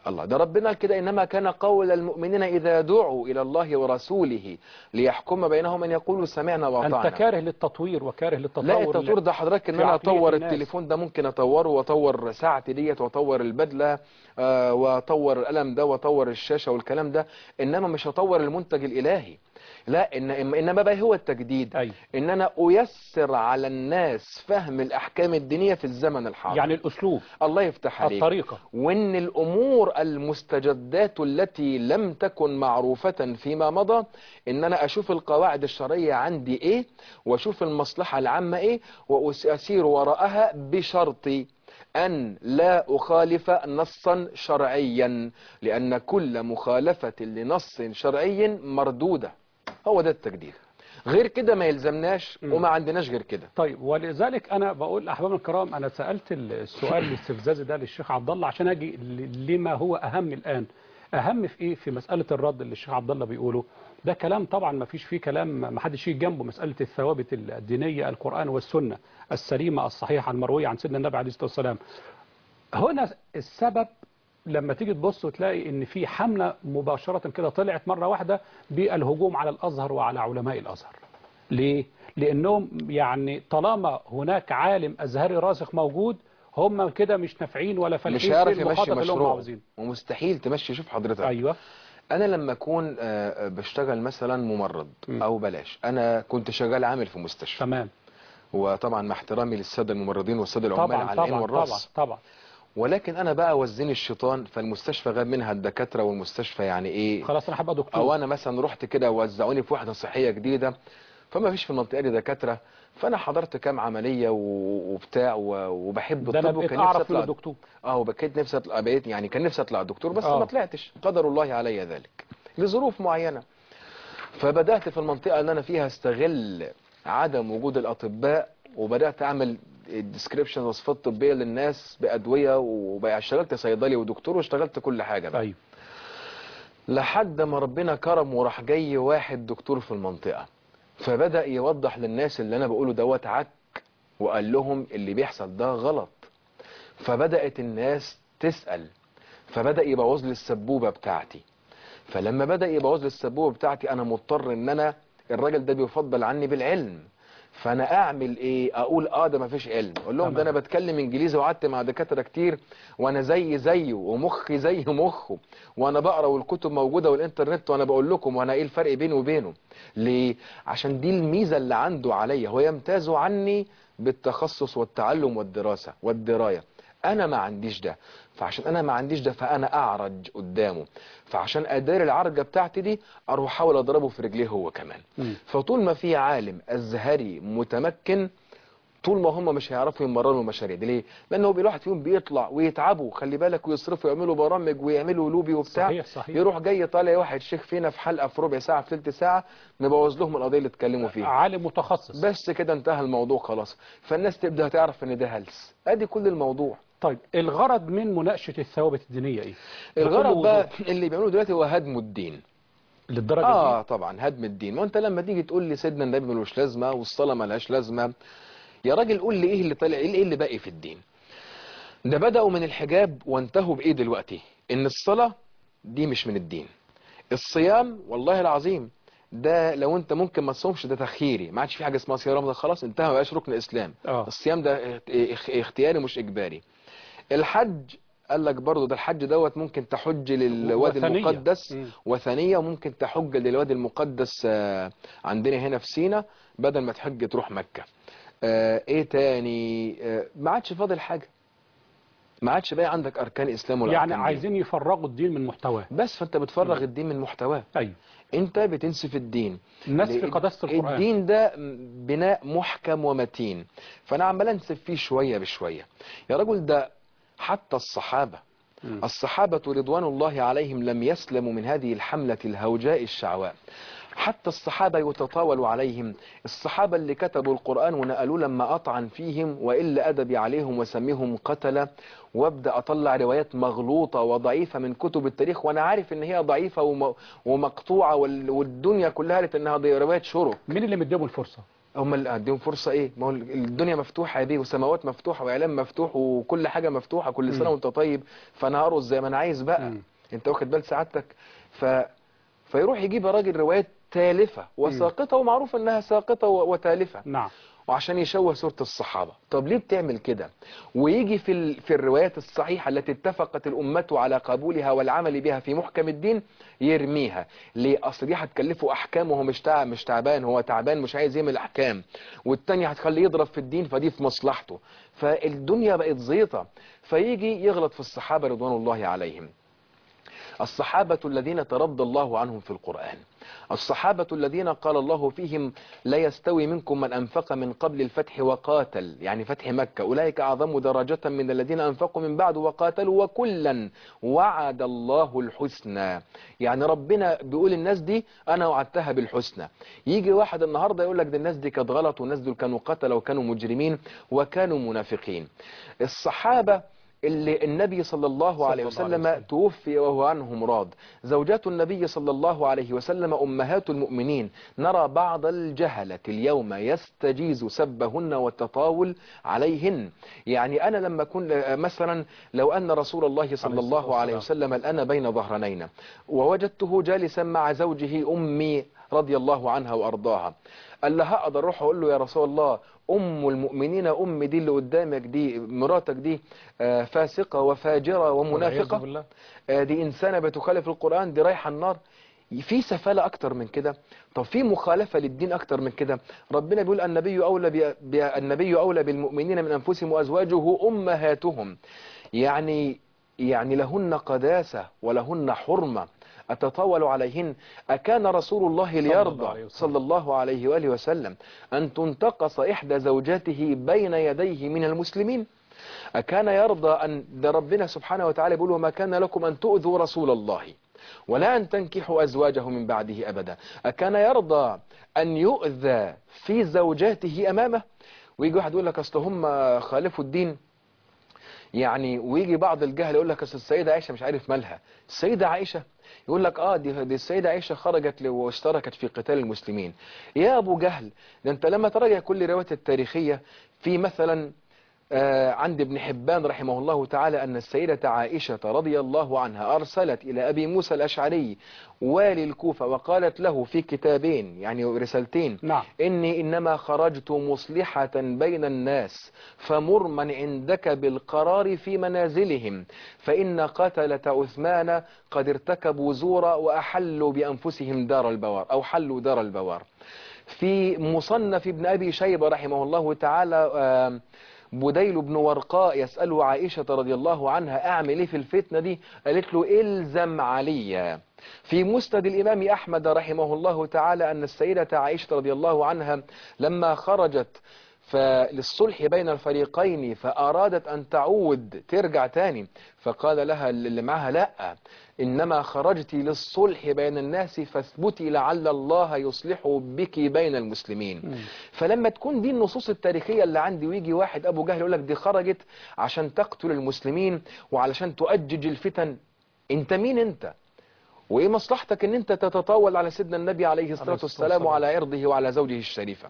الله ده ربنا قال كده إنما كان قول المؤمنين إذا دعوا إلى الله ورسوله ليحكم بينهم أن يقولوا سمعنا انت وأطعنا كاره للتطوير وكاره للتطور لا التطوير ده حضرتك ان في انا عقلية اطور الناس. التليفون ده ممكن اطوره واطور ساعتي ديت واطور البدله آه، واطور القلم ده واطور الشاشه والكلام ده انما مش هطور المنتج الالهي لا إن انما بقى هو التجديد أيوة. ان انا ايسر على الناس فهم الاحكام الدينيه في الزمن الحاضر يعني الاسلوب الله يفتح عليك الطريقة وان الامور المستجدات التي لم تكن معروفة فيما مضى ان انا اشوف القواعد الشرعية عندي ايه واشوف المصلحة العامة ايه واسير وراءها بشرطي أن لا أخالف نصا شرعيا لأن كل مخالفة لنص شرعي مردودة هو ده التجديد غير كده ما يلزمناش مم. وما عندناش غير كده طيب ولذلك انا بقول احبابنا الكرام انا سالت السؤال الاستفزازي ده للشيخ عبد الله عشان اجي ل- لما هو اهم الان اهم في ايه في مساله الرد اللي الشيخ عبد الله بيقوله ده كلام طبعا ما فيش فيه كلام ما حدش يجي جنبه مساله الثوابت الدينيه القران والسنه السليمه الصحيحه المرويه عن سيدنا النبي عليه الصلاه والسلام هنا السبب لما تيجي تبص وتلاقي ان في حمله مباشره كده طلعت مره واحده بالهجوم على الازهر وعلى علماء الازهر ليه؟ لأنهم يعني طالما هناك عالم أزهري راسخ موجود هم كده مش نافعين ولا فالحين مش هيعرف في يمشي المخاطب اللي هم مشروع عاوزينه ومستحيل تمشي شوف حضرتك أيوه انا لما اكون آه، بشتغل مثلا ممرض م. او بلاش انا كنت شغال عامل في مستشفى تمام وطبعا مع احترامي للساده الممرضين والساده العمال طبعا على العين طبعا طبعا والراس طبعا ولكن انا بقى وزني الشيطان فالمستشفى غاب منها الدكاتره والمستشفى يعني ايه خلاص أنا هبقى او دكتور انا مثلا رحت كده وزعوني في وحده صحيه جديده فما فيش في المنطقه دي دكاتره فانا حضرت كام عمليه و- وبتاع و- وبحب ده أنا الطب بقيت وكان نفسي أعرف من اطلع الدكتور اه وبكيت نفسي اطلع بقيت يعني كان نفسي اطلع دكتور بس آه. ما طلعتش قدر الله علي ذلك لظروف معينه فبدات في المنطقه اللي انا فيها استغل عدم وجود الاطباء وبدات اعمل ديسكريبشن وصفات طبيه للناس بادويه وبقى اشتغلت صيدلي ودكتور واشتغلت كل حاجه بقى أيوه لحد ما ربنا كرم وراح جاي واحد دكتور في المنطقة فبدأ يوضح للناس اللي انا بقوله دوت عك وقال لهم اللي بيحصل ده غلط فبدأت الناس تسأل فبدأ يبوظ لي السبوبة بتاعتي فلما بدأ يبوظ لي السبوبة بتاعتي انا مضطر ان انا الراجل ده بيفضل عني بالعلم فانا اعمل ايه اقول اه ده مفيش علم اقول لهم ده تمام. انا بتكلم انجليزي وقعدت مع دكاتره كتير وانا زي زيه ومخي زي مخه وانا بقرا والكتب موجوده والانترنت وانا بقول لكم وانا ايه الفرق بيني وبينه ليه عشان دي الميزه اللي عنده عليا هو يمتاز عني بالتخصص والتعلم والدراسه والدرايه انا ما عنديش ده فعشان انا ما عنديش ده فانا اعرج قدامه فعشان اداري العرجه بتاعتي دي اروح احاول اضربه في رجليه هو كمان مم. فطول ما في عالم ازهري متمكن طول ما هم مش هيعرفوا يمرنوا المشاريع دي ليه؟ لان هو الواحد فيهم بيطلع ويتعبوا خلي بالك ويصرفوا يعملوا برامج ويعملوا لوبي وبتاع صحيح صحيح يروح جاي طالع واحد شيخ فينا في حلقه في ربع ساعه في ثلث ساعه مبوظ لهم القضيه اللي اتكلموا فيها عالم متخصص بس كده انتهى الموضوع خلاص فالناس تبدا تعرف ان ده هلس ادي كل الموضوع طيب الغرض من مناقشة الثوابت الدينية إيه؟ الغرض بكل بقى وضوح. اللي بيعملوه دلوقتي هو هدم الدين للدرجة اه دي طبعا هدم الدين ما انت لما تيجي تقول لي سيدنا النبي ملوش لازمه والصلاه ملهاش لازمه يا راجل قول لي ايه اللي طالع ايه اللي باقي في الدين ده بداوا من الحجاب وانتهوا بايه دلوقتي ان الصلاه دي مش من الدين الصيام والله العظيم ده لو انت ممكن ما تصومش ده تخييري ما عادش في حاجه اسمها صيام رمضان خلاص انتهى ما بقاش ركن اسلام آه. الصيام ده اخ- اخ- اختياري مش اجباري الحج قال لك برضه ده الحج دوت ممكن تحج للوادي وثنية. المقدس مم. وثانية وممكن تحج للوادي المقدس آه، عندنا هنا في سينا بدل ما تحج تروح مكة آه، ايه تاني آه، ما عادش فاضل حاجة ما عادش بقى عندك اركان اسلام ولا يعني أركان دين. عايزين يفرغوا الدين من محتواه بس فانت بتفرغ الدين من محتواه أيوه انت بتنسف الدين نسف لأن قداسة القرآن الدين ده بناء محكم ومتين فانا عمال انسف فيه شوية بشوية يا رجل ده حتى الصحابة مم. الصحابة رضوان الله عليهم لم يسلموا من هذه الحملة الهوجاء الشعواء حتى الصحابة يتطاول عليهم الصحابة اللي كتبوا القرآن ونقلوه لما أطعن فيهم وإلا أدبي عليهم وسميهم قتلة وابدأ أطلع روايات مغلوطة وضعيفة من كتب التاريخ وأنا عارف إن هي ضعيفة وم- ومقطوعة وال- والدنيا كلها قالت إنها دي روايات شرف مين اللي مديهم الفرصة؟ هم اللي هديهم فرصة ايه ما هو الدنيا مفتوحة يا بيه وسماوات مفتوحة واعلام مفتوح وكل حاجة مفتوحة كل سنة مم. وانت طيب فانا هرقص زي ما انا عايز بقى مم. انت واخد بال سعادتك ف فيروح يجيب راجل روايات تالفة وساقطة ومعروف انها ساقطة و- وتالفة نعم وعشان يشوه صورة الصحابة طب ليه بتعمل كده ويجي في ال... في الروايات الصحيحة التي اتفقت الأمة على قبولها والعمل بها في محكم الدين يرميها ليه أصل دي هتكلفه أحكام وهو مش تع... مش تعبان هو تعبان مش عايز يعمل أحكام والتانية هتخليه يضرب في الدين فدي في مصلحته فالدنيا بقت زيطة فيجي يغلط في الصحابة رضوان الله عليهم الصحابة الذين ترضى الله عنهم في القرآن الصحابة الذين قال الله فيهم لا يستوي منكم من أنفق من قبل الفتح وقاتل يعني فتح مكة أولئك أعظم درجة من الذين أنفقوا من بعد وقاتلوا وكلا وعد الله الحسنى يعني ربنا بيقول الناس دي أنا وعدتها بالحسنى يجي واحد النهاردة يقول لك ده الناس دي كانت غلط والناس دول كانوا قتلوا وكانوا مجرمين وكانوا منافقين الصحابة اللي النبي صلى الله صلى عليه الله عليه وسلم وسلم. توفي وهو عنهم راض زوجات النبي صلى الله عليه وسلم أمهات المؤمنين نرى بعض الجهلة اليوم يستجيز سبهن والتطاول عليهن يعني أنا لما أكون مثلا لو أن رسول الله عليه صلى الصلاة الله عليه والسلام. وسلم الآن بين ظهرنينا ووجدته جالسا مع زوجه أمي رضي الله عنها وأرضاها قال لها أقدر أروح أقول له يا رسول الله أم المؤمنين أم دي اللي قدامك دي مراتك دي آه، فاسقة وفاجرة والعياذ ومنافقة بالله. آه، دي إنسانة بتخالف القرآن دي رايحة النار في سفالة أكتر من كده طب في مخالفة للدين أكتر من كده ربنا بيقول النبي أولى ب... ب... النبي أولى بالمؤمنين من أنفسهم وأزواجه أمهاتهم يعني يعني لهن قداسة ولهن حرمة أتطاول عليهن أكان رسول الله الله عليه ليرضى وسلم. صلى الله عليه وآله وسلم أن تنتقص إحدى زوجاته بين يديه من المسلمين أكان يرضى أن ده ربنا سبحانه وتعالى يقول وما كان لكم أن تؤذوا رسول الله ولا أن تنكحوا أزواجه من بعده أبدا أكان يرضى أن يؤذى في زوجاته أمامه ويجي واحد يقول لك أصل هم خالفوا الدين يعني ويجي بعض الجهل يقول لك اصل السيدة عائشة مش عارف مالها السيدة عائشة يقول لك اه دي, دي السيدة عائشة خرجت ل- واشتركت في قتال المسلمين يا ابو جهل ده انت لما تراجع كل الروايات التاريخية في مثلا آه، عند ابن حبان رحمه الله تعالى أن السيدة عائشة رضي الله عنها أرسلت إلى أبي موسى الأشعري والي الكوفة وقالت له في كتابين يعني رسالتين نعم إني إنما خرجت مصلحة بين الناس فمر من عندك بالقرار في منازلهم فإن قتلة عثمان قد ارتكبوا زورا وأحلوا بأنفسهم دار البوار أو حلوا دار البوار في مصنف ابن أبي شيبة رحمه الله تعالى آم، بديل بن ورقاء يسأله عائشة رضي الله عنها أعمل إيه في الفتنة دي قالت له إلزم عليا في مسند الإمام أحمد رحمه الله تعالى أن السيدة عائشة رضي الله عنها لما خرجت فللصلح بين الفريقين فأرادت أن تعود ترجع تاني فقال لها اللي معها لا إنما خرجت للصلح بين الناس فاثبتي لعل الله يصلح بك بين المسلمين مم. فلما تكون دي النصوص التاريخية اللي عندي ويجي واحد أبو جهل يقول لك دي خرجت عشان تقتل المسلمين وعلشان تؤجج الفتن انت مين انت وايه مصلحتك ان انت تتطاول على سيدنا النبي عليه الصلاة الصلاة والسلام والسلام. وعلى عرضه وعلى زوجه الشريفة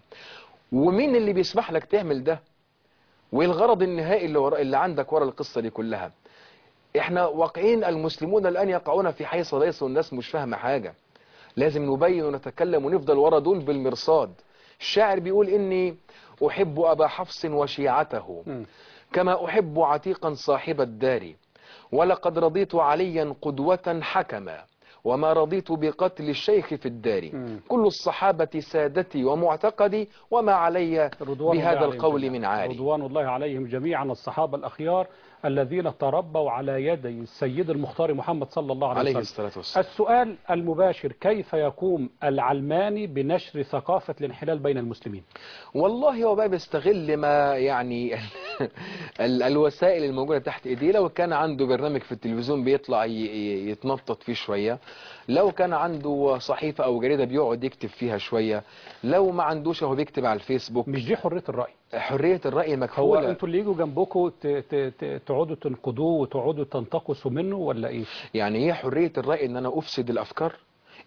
ومين اللي بيسمح لك تعمل ده وايه الغرض النهائي اللي, ورا اللي عندك ورا القصة دي كلها احنا واقعين المسلمون الان يقعون في حيث ليس والناس مش فاهمة حاجة لازم نبين ونتكلم ونفضل ورا دول بالمرصاد الشاعر بيقول اني احب ابا حفص وشيعته مم. كما أحب عتيقا صاحب الدار ولقد رضيت عليا قدوة حكما وما رضيت بقتل الشيخ في الدار مم. كل الصحابة سادتي ومعتقدي وما علي رضوان الله بهذا عليهم القول جميعاً. من عالي رضوان الله عليهم جميعا الصحابة الأخيار الذين تربوا على يدي السيد المختار محمد صلى الله عليه, عليه وسلم الصلاة والسلام السؤال المباشر كيف يقوم العلماني بنشر ثقافة الانحلال بين المسلمين والله هو بقى بيستغل ما يعني ال الوسائل الموجودة تحت ايديه لو كان عنده برنامج في التلفزيون بيطلع ي- ي- يتنطط فيه شوية لو كان عنده صحيفة او جريدة بيقعد يكتب فيها شوية لو ما عندوش هو بيكتب على الفيسبوك مش دي حرية الرأي حرية الرأي هو مكفولة انتوا اللي يجوا جنبكم ت- ت- ت- تقعدوا تنقضوه وتقعدوا تنتقصوا منه ولا ايه يعني هي حرية الرأي ان انا افسد الافكار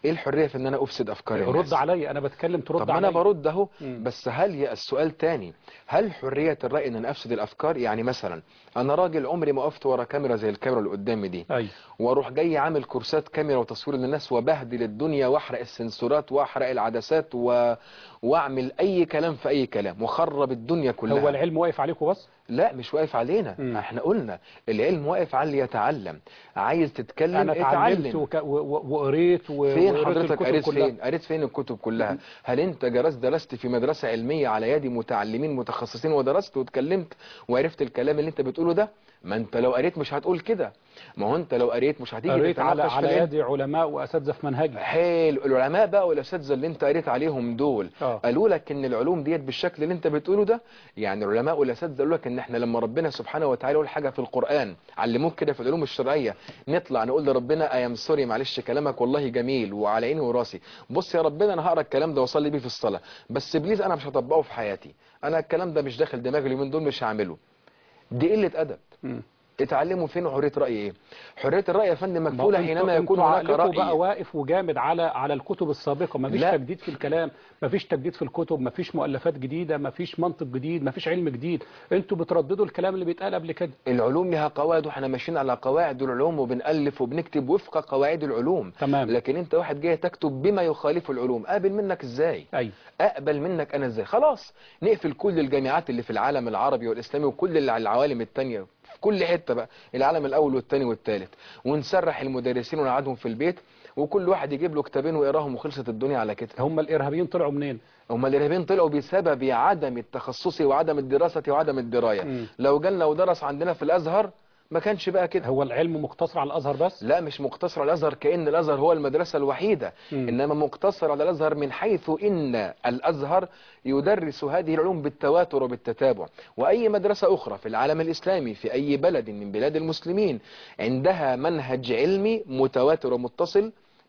ايه الحريه في ان انا افسد افكار الناس رد عليا انا بتكلم ترد طب ما انا عليا برد اهو مم. بس هل يا السؤال تاني هل حريه الراي ان انا افسد الافكار يعني مثلا انا راجل عمري ما وقفت ورا كاميرا زي الكاميرا اللي قدامي دي ايوه واروح جاي عامل كورسات كاميرا وتصوير للناس وبهدل الدنيا واحرق السنسورات واحرق العدسات و... واعمل اي كلام في اي كلام وخرب الدنيا كلها هو العلم واقف عليكم بس لا مش واقف علينا مم. احنا قلنا العلم واقف على اللي يتعلم عايز تتكلم انا اتعلمت اتعلم وك... و... و... وقريت و... فين وقريت حضرتك الكتب قريت كلها. فين قريت فين الكتب كلها هل انت جلست درست في مدرسة علمية على يد متعلمين متخصصين ودرست واتكلمت وعرفت الكلام اللي انت بتقوله ده ما انت لو قريت مش هتقول كده ما هو انت لو قريت مش هتيجي قريت على تتناقش في على العلم. يد علماء واساتذه في منهجي حلو العلماء بقى والاساتذه اللي انت قريت عليهم دول اه قالوا لك ان العلوم ديت بالشكل اللي انت بتقوله ده يعني العلماء والاساتذه قالوا لك ان احنا لما ربنا سبحانه وتعالى يقول حاجه في القران علموك كده في العلوم الشرعيه نطلع نقول لربنا اي ام سوري معلش كلامك والله جميل وعلى عيني وراسي بص يا ربنا انا هقرا الكلام ده واصلي بيه في الصلاه بس بليز انا مش هطبقه في حياتي انا الكلام ده مش داخل دماغي اليومين دول مش هعمله دي قله ادب مم. اتعلموا فين حريه راي ايه حريه الراي يا فندم ما مكفوله انتوا- حينما يكون انتوا هناك عقلكم بقى راي واقف وجامد على على الكتب السابقه ما فيش لا. تجديد في الكلام ما فيش تجديد في الكتب ما فيش مؤلفات جديده ما فيش منطق جديد ما فيش علم جديد انتوا بترددوا الكلام اللي بيتقال قبل كده العلوم لها قواعد واحنا ماشيين على قواعد العلوم وبنألف وبنكتب وفق قواعد العلوم تمام لكن انت واحد جاي تكتب بما يخالف العلوم قابل منك ازاي ايوه اقبل منك انا ازاي خلاص نقفل كل الجامعات اللي في العالم العربي والاسلامي وكل اللي على العوالم التانية في كل حتة بقى العالم الاول والتاني والتالت ونسرح المدرسين ونقعدهم في البيت وكل واحد يجيب له كتابين ويقراهم وخلصت الدنيا على كده هم الارهابيين طلعوا منين هم الارهابيين طلعوا بسبب عدم التخصص وعدم الدراسة وعدم الدراية مم. لو جالنا ودرس عندنا في الازهر ما كانش بقى كده هو العلم مقتصر على الازهر بس لا مش مقتصر على الازهر كأن الازهر هو المدرسة الوحيدة مم. انما مقتصر على الازهر من حيث ان الازهر يدرس هذه العلوم بالتواتر وبالتتابع واي مدرسة اخرى في العالم الاسلامي في اي بلد من بلاد المسلمين عندها منهج علمي متواتر ومتصل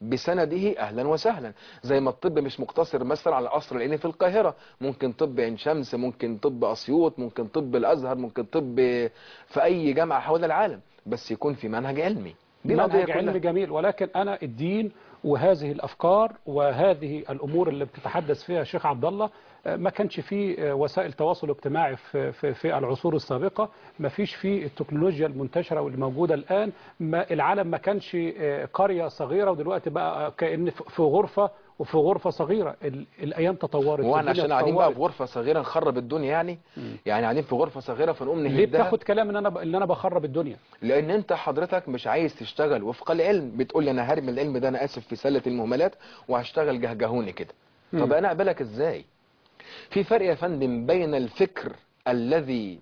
بسنده اهلا وسهلا زي ما الطب مش مقتصر مثلا على القصر العيني في القاهرة ممكن طب عين شمس ممكن طب اسيوط ممكن طب الازهر ممكن طب في اي جامعة حول العالم بس يكون في منهج علمي دي القضية منهج علمي كلها جميل ولكن انا الدين وهذه الافكار وهذه الامور اللي بتتحدث فيها الشيخ عبد الله آه، ما كانش في آه، وسائل تواصل اجتماعي في في في العصور السابقه ما فيش في التكنولوجيا المنتشره واللي موجوده الان ما العالم ما كانش آه، قريه صغيره ودلوقتي بقى كان في في غرفه وفي غرفه صغيره ال- الايام تطورت هو احنا والدنيا عشان قاعدين بقى في تطورت. غرفة صغيرة نخرب الدنيا يعني يعني قاعدين في غرفة صغيرة فنقوم ليه نهدها بتاخد كلام ان انا ب... ان انا بخرب الدنيا لان انت حضرتك مش عايز تشتغل وفق العلم بتقول لي انا هرمي العلم ده انا اسف في سلة المهملات وهشتغل جهجهوني كده طب مم. انا اقبلك ازاي في فرق يا فندم بين الفكر الذي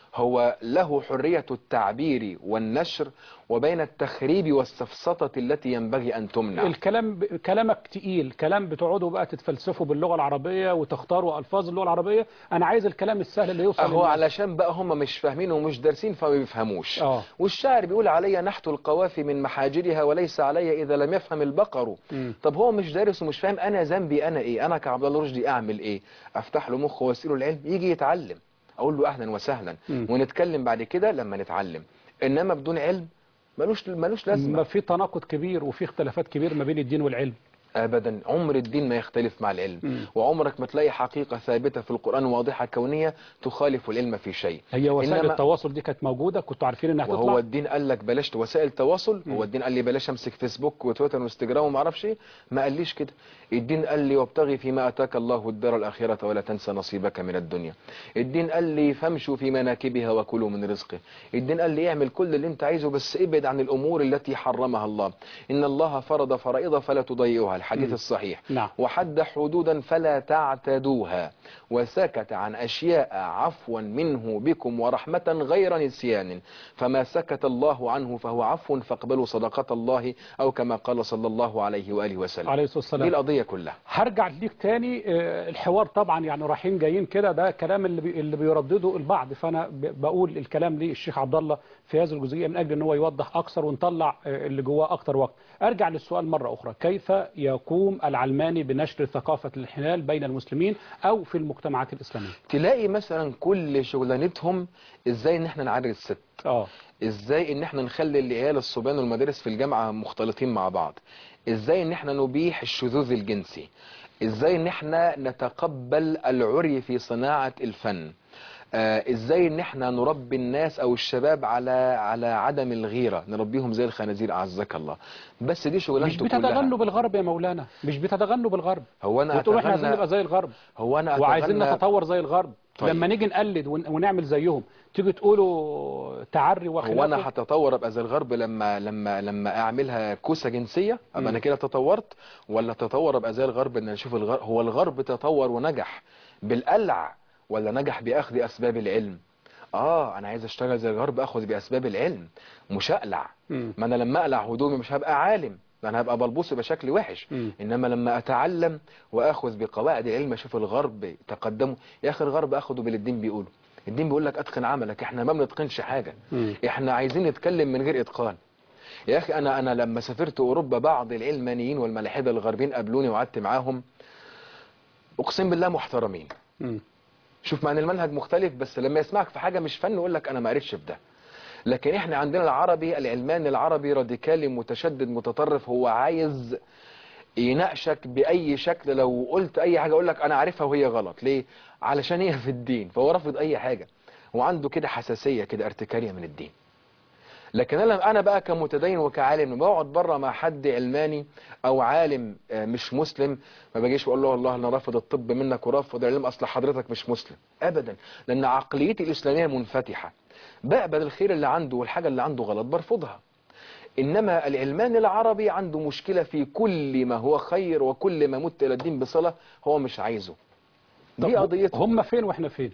هو له حرية التعبير والنشر وبين التخريب والسفسطة التي ينبغي أن تمنع الكلام ب... كلامك تقيل كلام بتقعدوا بقى تتفلسفوا باللغه العربيه وتختاروا الفاظ اللغه العربيه انا عايز الكلام السهل اللي يوصل هو للناس. علشان بقى هم مش فاهمين ومش دارسين فما بيفهموش اه والشاعر بيقول علي نحت القوافي من محاجرها وليس علي إذا لم يفهم البقر مم. طب هو مش دارس ومش فاهم أنا ذنبي أنا إيه أنا كعبد الله رشدي أعمل إيه أفتح له مخه واسيله العلم يجي يتعلم أقول له أهلا وسهلا مم. ونتكلم بعد كده لما نتعلم إنما بدون علم ملوش ملوش ما لازمة في تناقض كبير وفي اختلافات كبير ما بين الدين والعلم ابدا عمر الدين ما يختلف مع العلم مم. وعمرك ما تلاقي حقيقة ثابتة في القرآن واضحة كونية تخالف العلم في شيء هي وسائل إنما- التواصل دي كانت موجوده كنتوا عارفين انها وهو هتطلع الدين قال لك بلاش وسائل تواصل مم. هو الدين قال لي بلاش امسك فيسبوك وتويتر وانستجرام وما اعرفش ايه ما قاليش كده الدين قال لي وابتغي فيما اتاك الله الدار الاخره ولا تنسى نصيبك من الدنيا الدين قال لي فامشوا في مناكبها وكلوا من رزقه الدين قال لي اعمل كل اللي انت عايزه بس ابعد عن الامور التي حرمها الله ان الله فرض فرائض فلا تضيعوها الحديث مم. الصحيح نعم وحد حدودا فلا تعتدوها وسكت عن أشياء عفوا منه بكم ورحمة غير نسيان فما سكت الله عنه فهو عفو فاقبلوا صدقة الله أو كما قال صلى الله عليه وآله وسلم عليه الصلاه دي والسلام القضية كلها هرجع ليك تاني آه، الحوار طبعا يعني رايحين جايين كده ده كلام اللي بي اللي بيردده البعض فانا ب- بقول الكلام للشيخ عبد الله في هذه الجزئيه من اجل ان هو يوضح اكثر ونطلع آه، اللي جواه اكثر وقت ارجع للسؤال مره اخرى كيف ي- يقوم العلماني بنشر ثقافة الانحلال بين المسلمين أو في المجتمعات الإسلامية تلاقي مثلا كل شغلانتهم ازاي ان احنا نعري الست اه ازاي ان احنا نخلي العيال الصبيان والمدارس في الجامعة مختلطين مع بعض ازاي ان احنا نبيح الشذوذ الجنسي ازاي ان احنا نتقبل العري في صناعة الفن آه ازاي ان احنا نربي الناس او الشباب على على عدم الغيرة نربيهم زي الخنازير اعزك الله بس دي مش شغلانته بتتغنوا كلها بالغرب يا مولانا مش بتتغنوا بالغرب هو انا وتقولوا احنا عايزين أتغنى- نبقى زي الغرب هو انا وعايزين أتغنى- نتطور زي الغرب طيب. لما نيجي نقلد ون- ونعمل زيهم تيجي تقولوا تعري هو انا وخلافه هتطور ابقى زي الغرب لما لما لما اعملها كوسه جنسيه ابقى مم. انا كده تطورت ولا تطور ابقى زي الغرب ان اشوف الغرب هو الغرب تطور ونجح بالقلع ولا نجح باخذ اسباب العلم اه انا عايز اشتغل زي الغرب اخذ باسباب العلم مش اقلع مم. ما انا لما اقلع هدومي مش هبقى عالم ده انا هبقى بلبوس بشكل وحش مم. انما لما اتعلم واخذ بقواعد العلم اشوف الغرب تقدموا يا اخي الغرب اخذوا باللي الدين بيقوله الدين بيقول لك اتقن عملك احنا ما بنتقنش حاجه مم. احنا عايزين نتكلم من غير اتقان يا اخي انا انا لما سافرت اوروبا بعض العلمانيين والملاحده الغربيين قابلوني وقعدت معاهم اقسم بالله محترمين مم. شوف مع ان المنهج مختلف بس لما يسمعك في حاجه مش فن يقول لك انا ما قريتش في ده لكن احنا عندنا العربي العلماني العربي راديكالي متشدد متطرف هو عايز يناقشك باي شكل لو قلت اي حاجه يقول لك انا عارفها وهي غلط ليه علشان هي في الدين فهو رافض اي حاجه وعنده كده حساسيه كده ارتكاريه من الدين لكن انا انا بقى كمتدين وكعالم لما بقعد بره مع حد علماني او عالم آه، مش مسلم ما باجيش بقول له والله انا رافض الطب منك ورافض العلم اصل حضرتك مش مسلم ابدا لان عقليتي الاسلاميه منفتحه بقبل الخير اللي عنده والحاجه اللي عنده غلط برفضها انما العلمان العربي عنده مشكله في كل ما هو خير وكل ما مت الى الدين بصله هو مش عايزه دي طب قضيته هم فين واحنا فين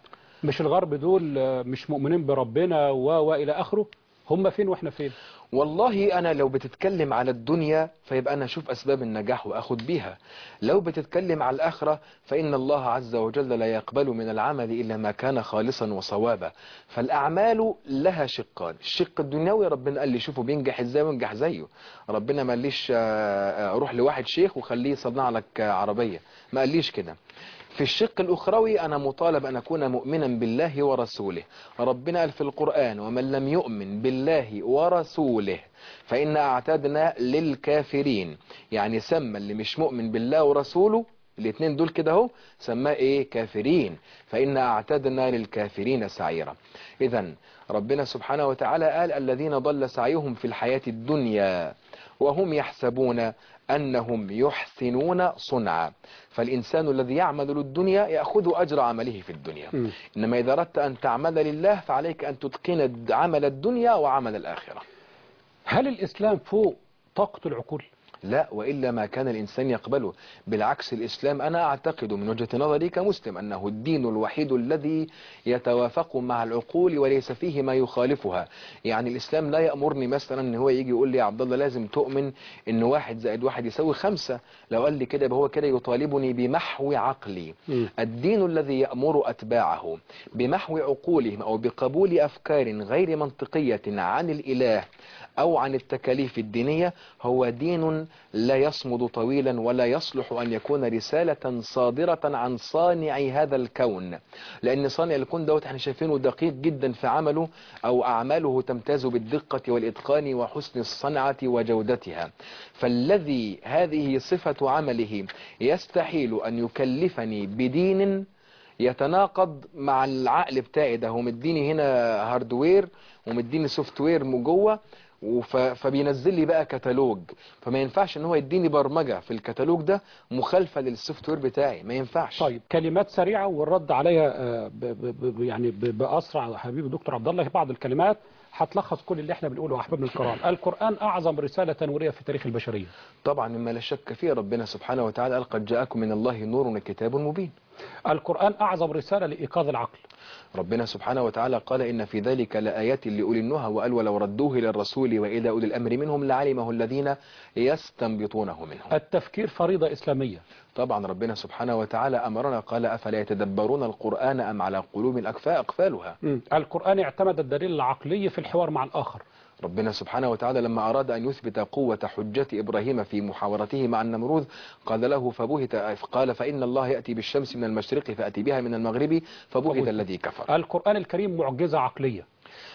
مش الغرب دول آه، مش مؤمنين بربنا و والى اخره هم فين واحنا فين والله انا لو بتتكلم على الدنيا فيبقى انا اشوف اسباب النجاح واخد بيها لو بتتكلم على الاخره فان الله عز وجل لا يقبل من العمل الا ما كان خالصا وصوابا فالاعمال لها شقان الشق الدنيوي ربنا قال لي شوفوا بينجح ازاي وينجح زيه ربنا ما قاليش آه، آه، روح لواحد شيخ وخليه يصنع لك آه، عربيه ما قاليش كده في الشق الأخروي أنا مطالب أن أكون مؤمنا بالله ورسوله ربنا قال في القرآن ومن لم يؤمن بالله ورسوله فإن أعتدنا للكافرين يعني سمى اللي مش مؤمن بالله ورسوله الاثنين دول كده اهو سماه ايه كافرين فإن أعتدنا للكافرين سعيرا إذا ربنا سبحانه وتعالى قال الذين ضل سعيهم في الحياة الدنيا وهم يحسبون أنهم يحسنون صنعا فالإنسان الذي يعمل للدنيا يأخذ أجر عمله في الدنيا مم. إنما إذا أردت أن تعمل لله فعليك أن تتقن عمل الدنيا وعمل الآخرة هل الاسلام فوق طاقة العقول لا وإلا ما كان الإنسان يقبله بالعكس الإسلام أنا أعتقد من وجهة نظري كمسلم أنه الدين الوحيد الذي يتوافق مع العقول وليس فيه ما يخالفها يعني الإسلام لا يأمرني مثلا أن هو يجي يقول لي يا عبد الله لازم تؤمن أن واحد زائد واحد يساوي خمسة لو قال لي كده يبقى هو كده يطالبني بمحو عقلي مم. الدين الذي يأمر أتباعه بمحو عقولهم أو بقبول أفكار غير منطقية عن الإله أو عن التكاليف الدينية هو دين لا يصمد طويلا ولا يصلح أن يكون رسالة صادرة عن صانع هذا الكون لأن صانع الكون دوت احنا شايفينه دقيق جدا في عمله أو أعماله تمتاز بالدقة والإتقان وحسن الصنعة وجودتها فالذي هذه صفة عمله يستحيل أن يكلفني بدين يتناقض مع العقل بتاعي ده هو مديني هنا هاردوير ومديني سوفت وير من جوه وف- فبينزل لي بقى كتالوج فما ينفعش ان هو يديني برمجه في الكتالوج ده مخالفه للسوفت وير بتاعي ما ينفعش طيب كلمات سريعة والرد عليها آه، ب ب ب يعني ب بأسرع حبيبي دكتور عبد الله بعض الكلمات هتلخص كل اللي احنا بنقوله يا احبابنا الكرام القرآن أعظم رسالة تنويرية في تاريخ البشرية طبعا مما لا شك فيه ربنا سبحانه وتعالى قال قد جاءكم من الله نور وكتاب مبين القرآن أعظم رسالة لإيقاظ العقل ربنا سبحانه وتعالى قال إن في ذلك لآيات لأولي النهى وقال ولو ردوه إلى الرسول وإلى أولي الأمر منهم لعلمه الذين يستنبطونه منهم التفكير فريضة إسلامية طبعا ربنا سبحانه وتعالى أمرنا قال أفلا يتدبرون القرآن أم على قلوب الأكفاء أقفالها مم. القرآن اعتمد الدليل العقلي في الحوار مع الآخر ربنا سبحانه وتعالى لما أراد أن يثبت قوة حجة إبراهيم في محاورته مع النمروذ قال له فبهت قال فإن الله يأتي بالشمس من المشرق فأتي بها من المغرب فبهت فبهت. الذي كفر القرآن الكريم معجزة عقلية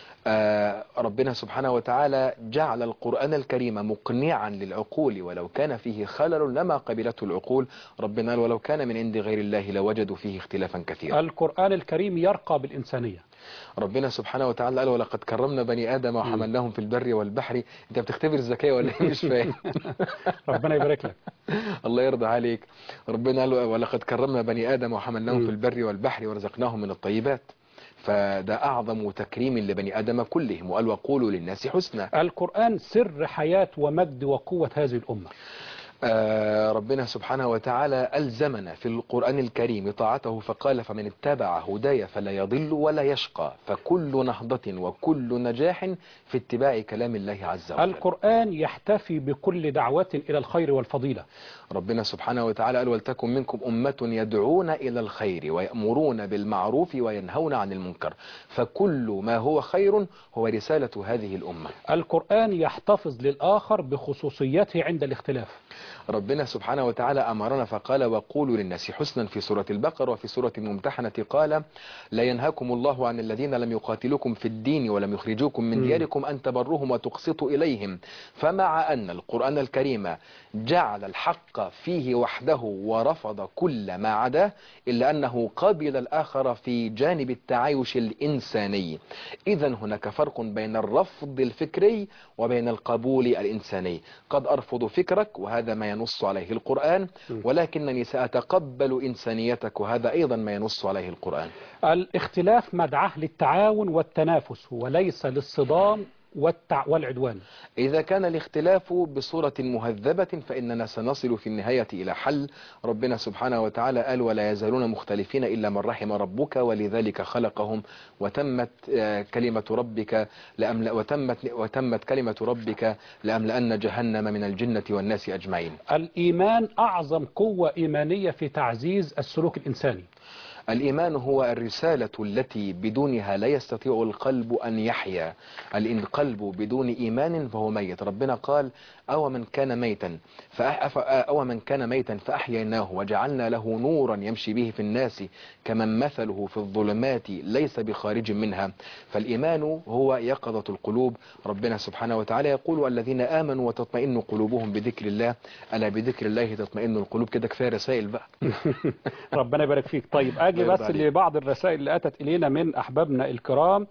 آه، ربنا سبحانه وتعالى جعل القرآن الكريم مقنعا للعقول ولو كان فيه خلل لما قبلته العقول ربنا قال ولو كان من عند غير الله لوجدوا فيه اختلافا كثيرا القرآن الكريم يرقى بالإنسانية ربنا سبحانه وتعالى قال ولقد كرمنا بني آدم وحملناهم في البر والبحر انت بتختبر الذكاء ولا ايه مش فاهم ربنا يبارك لك الله يرضى عليك ربنا قال ولقد كرمنا بني آدم وحملناهم في البر والبحر ورزقناهم من الطيبات فده أعظم تكريم لبني آدم كلهم وقال وقولوا للناس حسنا القرآن سر حياة ومجد وقوة هذه الأمة آه، ربنا سبحانه وتعالى ألزمنا في القرآن الكريم طاعته فقال فمن اتبع هداي فلا يضل ولا يشقى فكل نهضة وكل نجاح في اتباع كلام الله عز وجل القرآن يحتفي بكل دعوة إلى الخير والفضيلة ربنا سبحانه وتعالى قال ولتكن منكم أمة يدعون إلى الخير ويأمرون بالمعروف وينهون عن المنكر فكل ما هو خير هو رسالة هذه الأمة القرآن يحتفظ للآخر بخصوصيته عند الاختلاف ربنا سبحانه وتعالى أمرنا فقال وقولوا للناس حسنا في سورة البقرة وفي سورة الممتحنة قال لا ينهاكم الله عن الذين لم يقاتلوكم في الدين ولم يخرجوكم من مم. دياركم أن تبروهم وتقسطوا إليهم فمع أن القرآن الكريم جعل الحق فيه وحده ورفض كل ما عداه إلا أنه قبل الآخر في جانب التعايش الإنساني إذا هناك فرق بين الرفض الفكري وبين القبول الإنساني قد أرفض فكرك وهذا ما ينص عليه القرآن ولكنني سأتقبل إنسانيتك وهذا أيضا ما ينص عليه القرآن الاختلاف مدعاه للتعاون والتنافس وليس للصدام والتع... والعدوان إذا كان الاختلاف بصورة مهذبة فإننا سنصل في النهاية إلى حل ربنا سبحانه وتعالى قال ولا يزالون مختلفين إلا من رحم ربك ولذلك خلقهم وتمت آه، كلمة ربك لأملأ وتمت وتمت كلمة ربك لأملأن جهنم من الجنة والناس أجمعين الإيمان أعظم قوة إيمانية في تعزيز السلوك الإنساني الإيمان هو الرسالة التي بدونها لا يستطيع القلب أن يحيا القلب بدون إيمان فهو ميت ربنا قال أو من كان ميتا فأح... أف- أو من كان ميتا فأحييناه وجعلنا له نورا يمشي به في الناس كمن مثله في الظلمات ليس بخارج منها فالإيمان هو يقظة القلوب ربنا سبحانه وتعالى يقول الذين آمنوا وتطمئن قلوبهم بذكر الله ألا بذكر الله تطمئن القلوب كده كفاية رسائل بقى ربنا يبارك فيك طيب أجي الله بس يرضى عليك. لبعض الرسائل اللي أتت إلينا من أحبابنا الكرام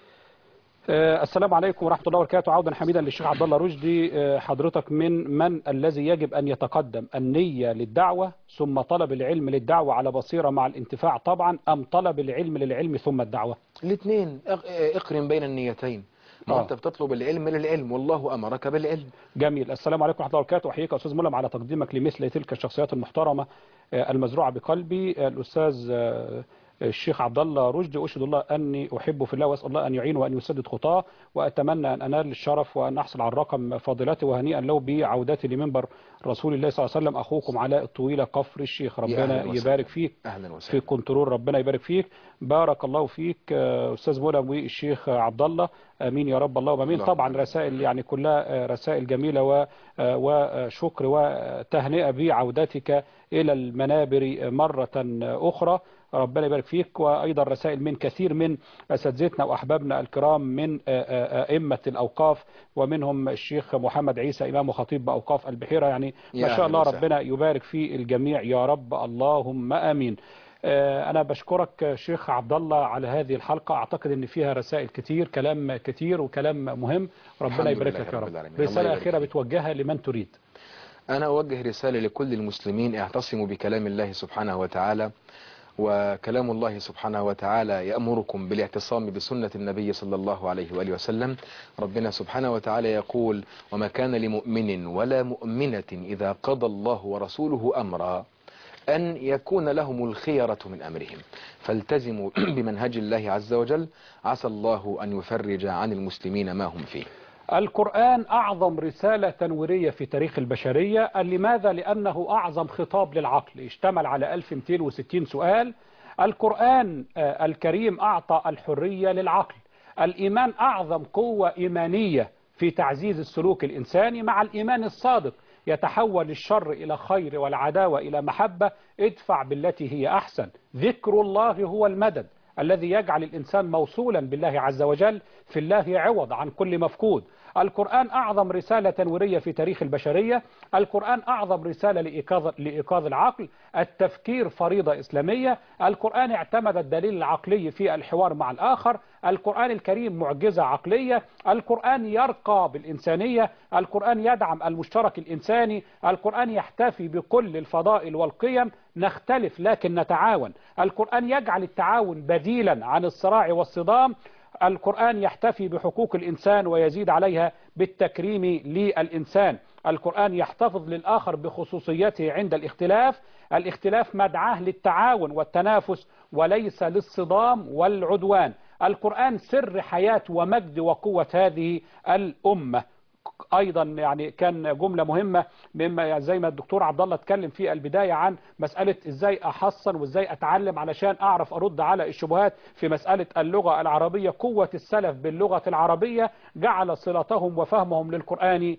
آه، السلام عليكم ورحمة الله وبركاته عودا حميدا للشيخ عبد الله رشدي آه، حضرتك من من الذي يجب أن يتقدم النية للدعوة ثم طلب العلم للدعوة على بصيرة مع الانتفاع طبعا أم طلب العلم للعلم ثم الدعوة الاثنين اقرن بين النيتين ما آه. انت بتطلب العلم للعلم والله امرك بالعلم جميل السلام عليكم ورحمة الله وبركاته أحييك يا أستاذ ملهم على تقديمك لمثل تلك الشخصيات المحترمة آه، المزروعة بقلبي آه، الأستاذ آه، الشيخ عبد الله رشدي أشهد الله أني أحبه في الله وأسأل الله أن يعين وأن يسدد خطاه وأتمنى أن أنال الشرف وأن أحصل على الرقم فاضلته وهنيئا له بعودتي لمنبر رسول الله صلى الله عليه وسلم أخوكم علاء الطويلة كفر الشيخ أهلا ربنا وسهلا. يبارك فيك اهلا في وسهلا كنترول ربنا يبارك فيك بارك الله فيك آه، استاذ مولى والشيخ عبد الله امين يا رب الله وامين اللهم طبعا آمين. رسائل يعني كلها آه، رسائل جميله و- آه، وشكر وتهنئه بعودتك الى المنابر مره اخرى ربنا يبارك فيك وايضا رسائل من كثير من اساتذتنا واحبابنا الكرام من آه، آه، ائمه الاوقاف ومنهم الشيخ محمد عيسى امام وخطيب باوقاف البحيره يعني يا ما شاء أهلا الله وسهلا. ربنا يبارك في الجميع يا رب اللهم امين آه، أنا بشكرك شيخ عبد الله على هذه الحلقة أعتقد أن فيها رسائل كتير كلام كتير وكلام مهم الحمد ربنا يبارك لله لك يا رب رب العالمين. الله رسالة يبارك أخيرة فيك. بتوجهها لمن تريد انا اوجه رسالة لكل المسلمين اعتصموا بكلام الله سبحانه وتعالى وكلام الله سبحانه وتعالى يأمركم بالاعتصام بسنة النبي صلى الله عليه وآله وسلم ربنا سبحانه وتعالى يقول وما كان لمؤمن ولا مؤمنة إذا قضى الله ورسوله أمرا أن يكون لهم الخيرة من أمرهم فالتزموا بمنهج الله عز وجل عسى الله أن يفرج عن المسلمين ما هم فيه القرآن أعظم رسالة تنويرية في تاريخ البشرية لماذا؟ لأنه أعظم خطاب للعقل اشتمل على 1260 سؤال القرآن آه، الكريم أعطى الحرية للعقل الإيمان أعظم قوة إيمانية في تعزيز السلوك الإنساني مع الإيمان الصادق يتحول الشر إلى خير والعداوة إلى محبة ادفع بالتي هي أحسن ذكر الله هو المدد الذي يجعل الإنسان موصولا بالله عز وجل في الله عوض عن كل مفقود القرآن أعظم رسالة تنويرية في تاريخ البشرية القرآن أعظم رسالة لإيقاظ, لإيقاظ العقل التفكير فريضة إسلامية القرآن اعتمد الدليل العقلي في الحوار مع الآخر القرآن الكريم معجزة عقلية القرآن يرقى بالإنسانية القرآن يدعم المشترك الإنساني القرآن يحتفي بكل الفضائل والقيم نختلف لكن نتعاون القرآن يجعل التعاون بديلا عن الصراع والصدام القرآن يحتفي بحقوق الإنسان ويزيد عليها بالتكريم للإنسان القرآن يحتفظ للآخر بخصوصيته عند الاختلاف الاختلاف مدعاه للتعاون والتنافس وليس للصدام والعدوان القرآن سر حياة ومجد وقوة هذه الأمة ايضا يعني كان جمله مهمه مما يعني زي ما الدكتور عبد الله اتكلم في البدايه عن مساله ازاي احصن وازاي اتعلم علشان اعرف ارد على الشبهات في مساله اللغه العربيه قوه السلف باللغه العربيه جعل صلتهم وفهمهم للقران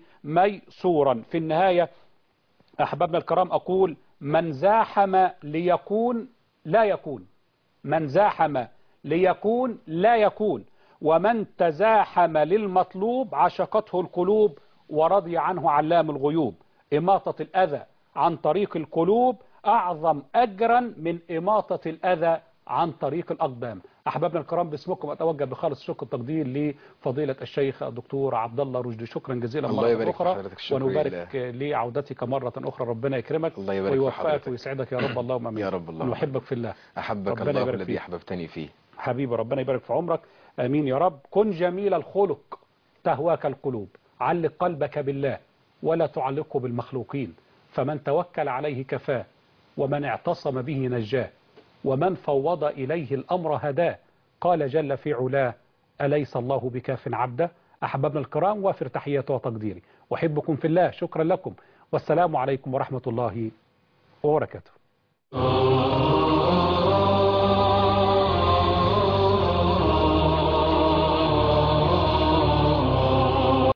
ميسورا في النهايه احبابنا الكرام اقول من زاحم ليكون لا يكون من زاحم ليكون لا يكون ومن تزاحم للمطلوب عشقته القلوب ورضي عنه علام الغيوب إماطة الأذى عن طريق القلوب أعظم أجرا من إماطة الأذى عن طريق الأقدام أحبابنا الكرام باسمكم أتوجه بخالص شكر التقدير لفضيلة الشيخ الدكتور عبد الله رشدي شكرا جزيلا الله مرة يبارك في أخرى حضرتك، الشكر ونبارك لعودتك مرة أخرى ربنا يكرمك الله يبارك في ويوفقك حضرتك. ويسعدك يا رب اللهم امين يا رب اللهم نحبك في الله أحبك ربنا الله يبارك الذي فيك. أحببتني فيه حبيبي ربنا يبارك في عمرك امين يا رب كن جميل الخلق تهواك القلوب علق قلبك بالله ولا تعلقه بالمخلوقين فمن توكل عليه كفاه ومن اعتصم به نجاه ومن فوض إليه الأمر هداه قال جل في علاه أليس الله بكاف عبده أحبابنا الكرام وافر تحياتي وتقديري أحبكم في الله شكرا لكم والسلام عليكم ورحمة الله وبركاته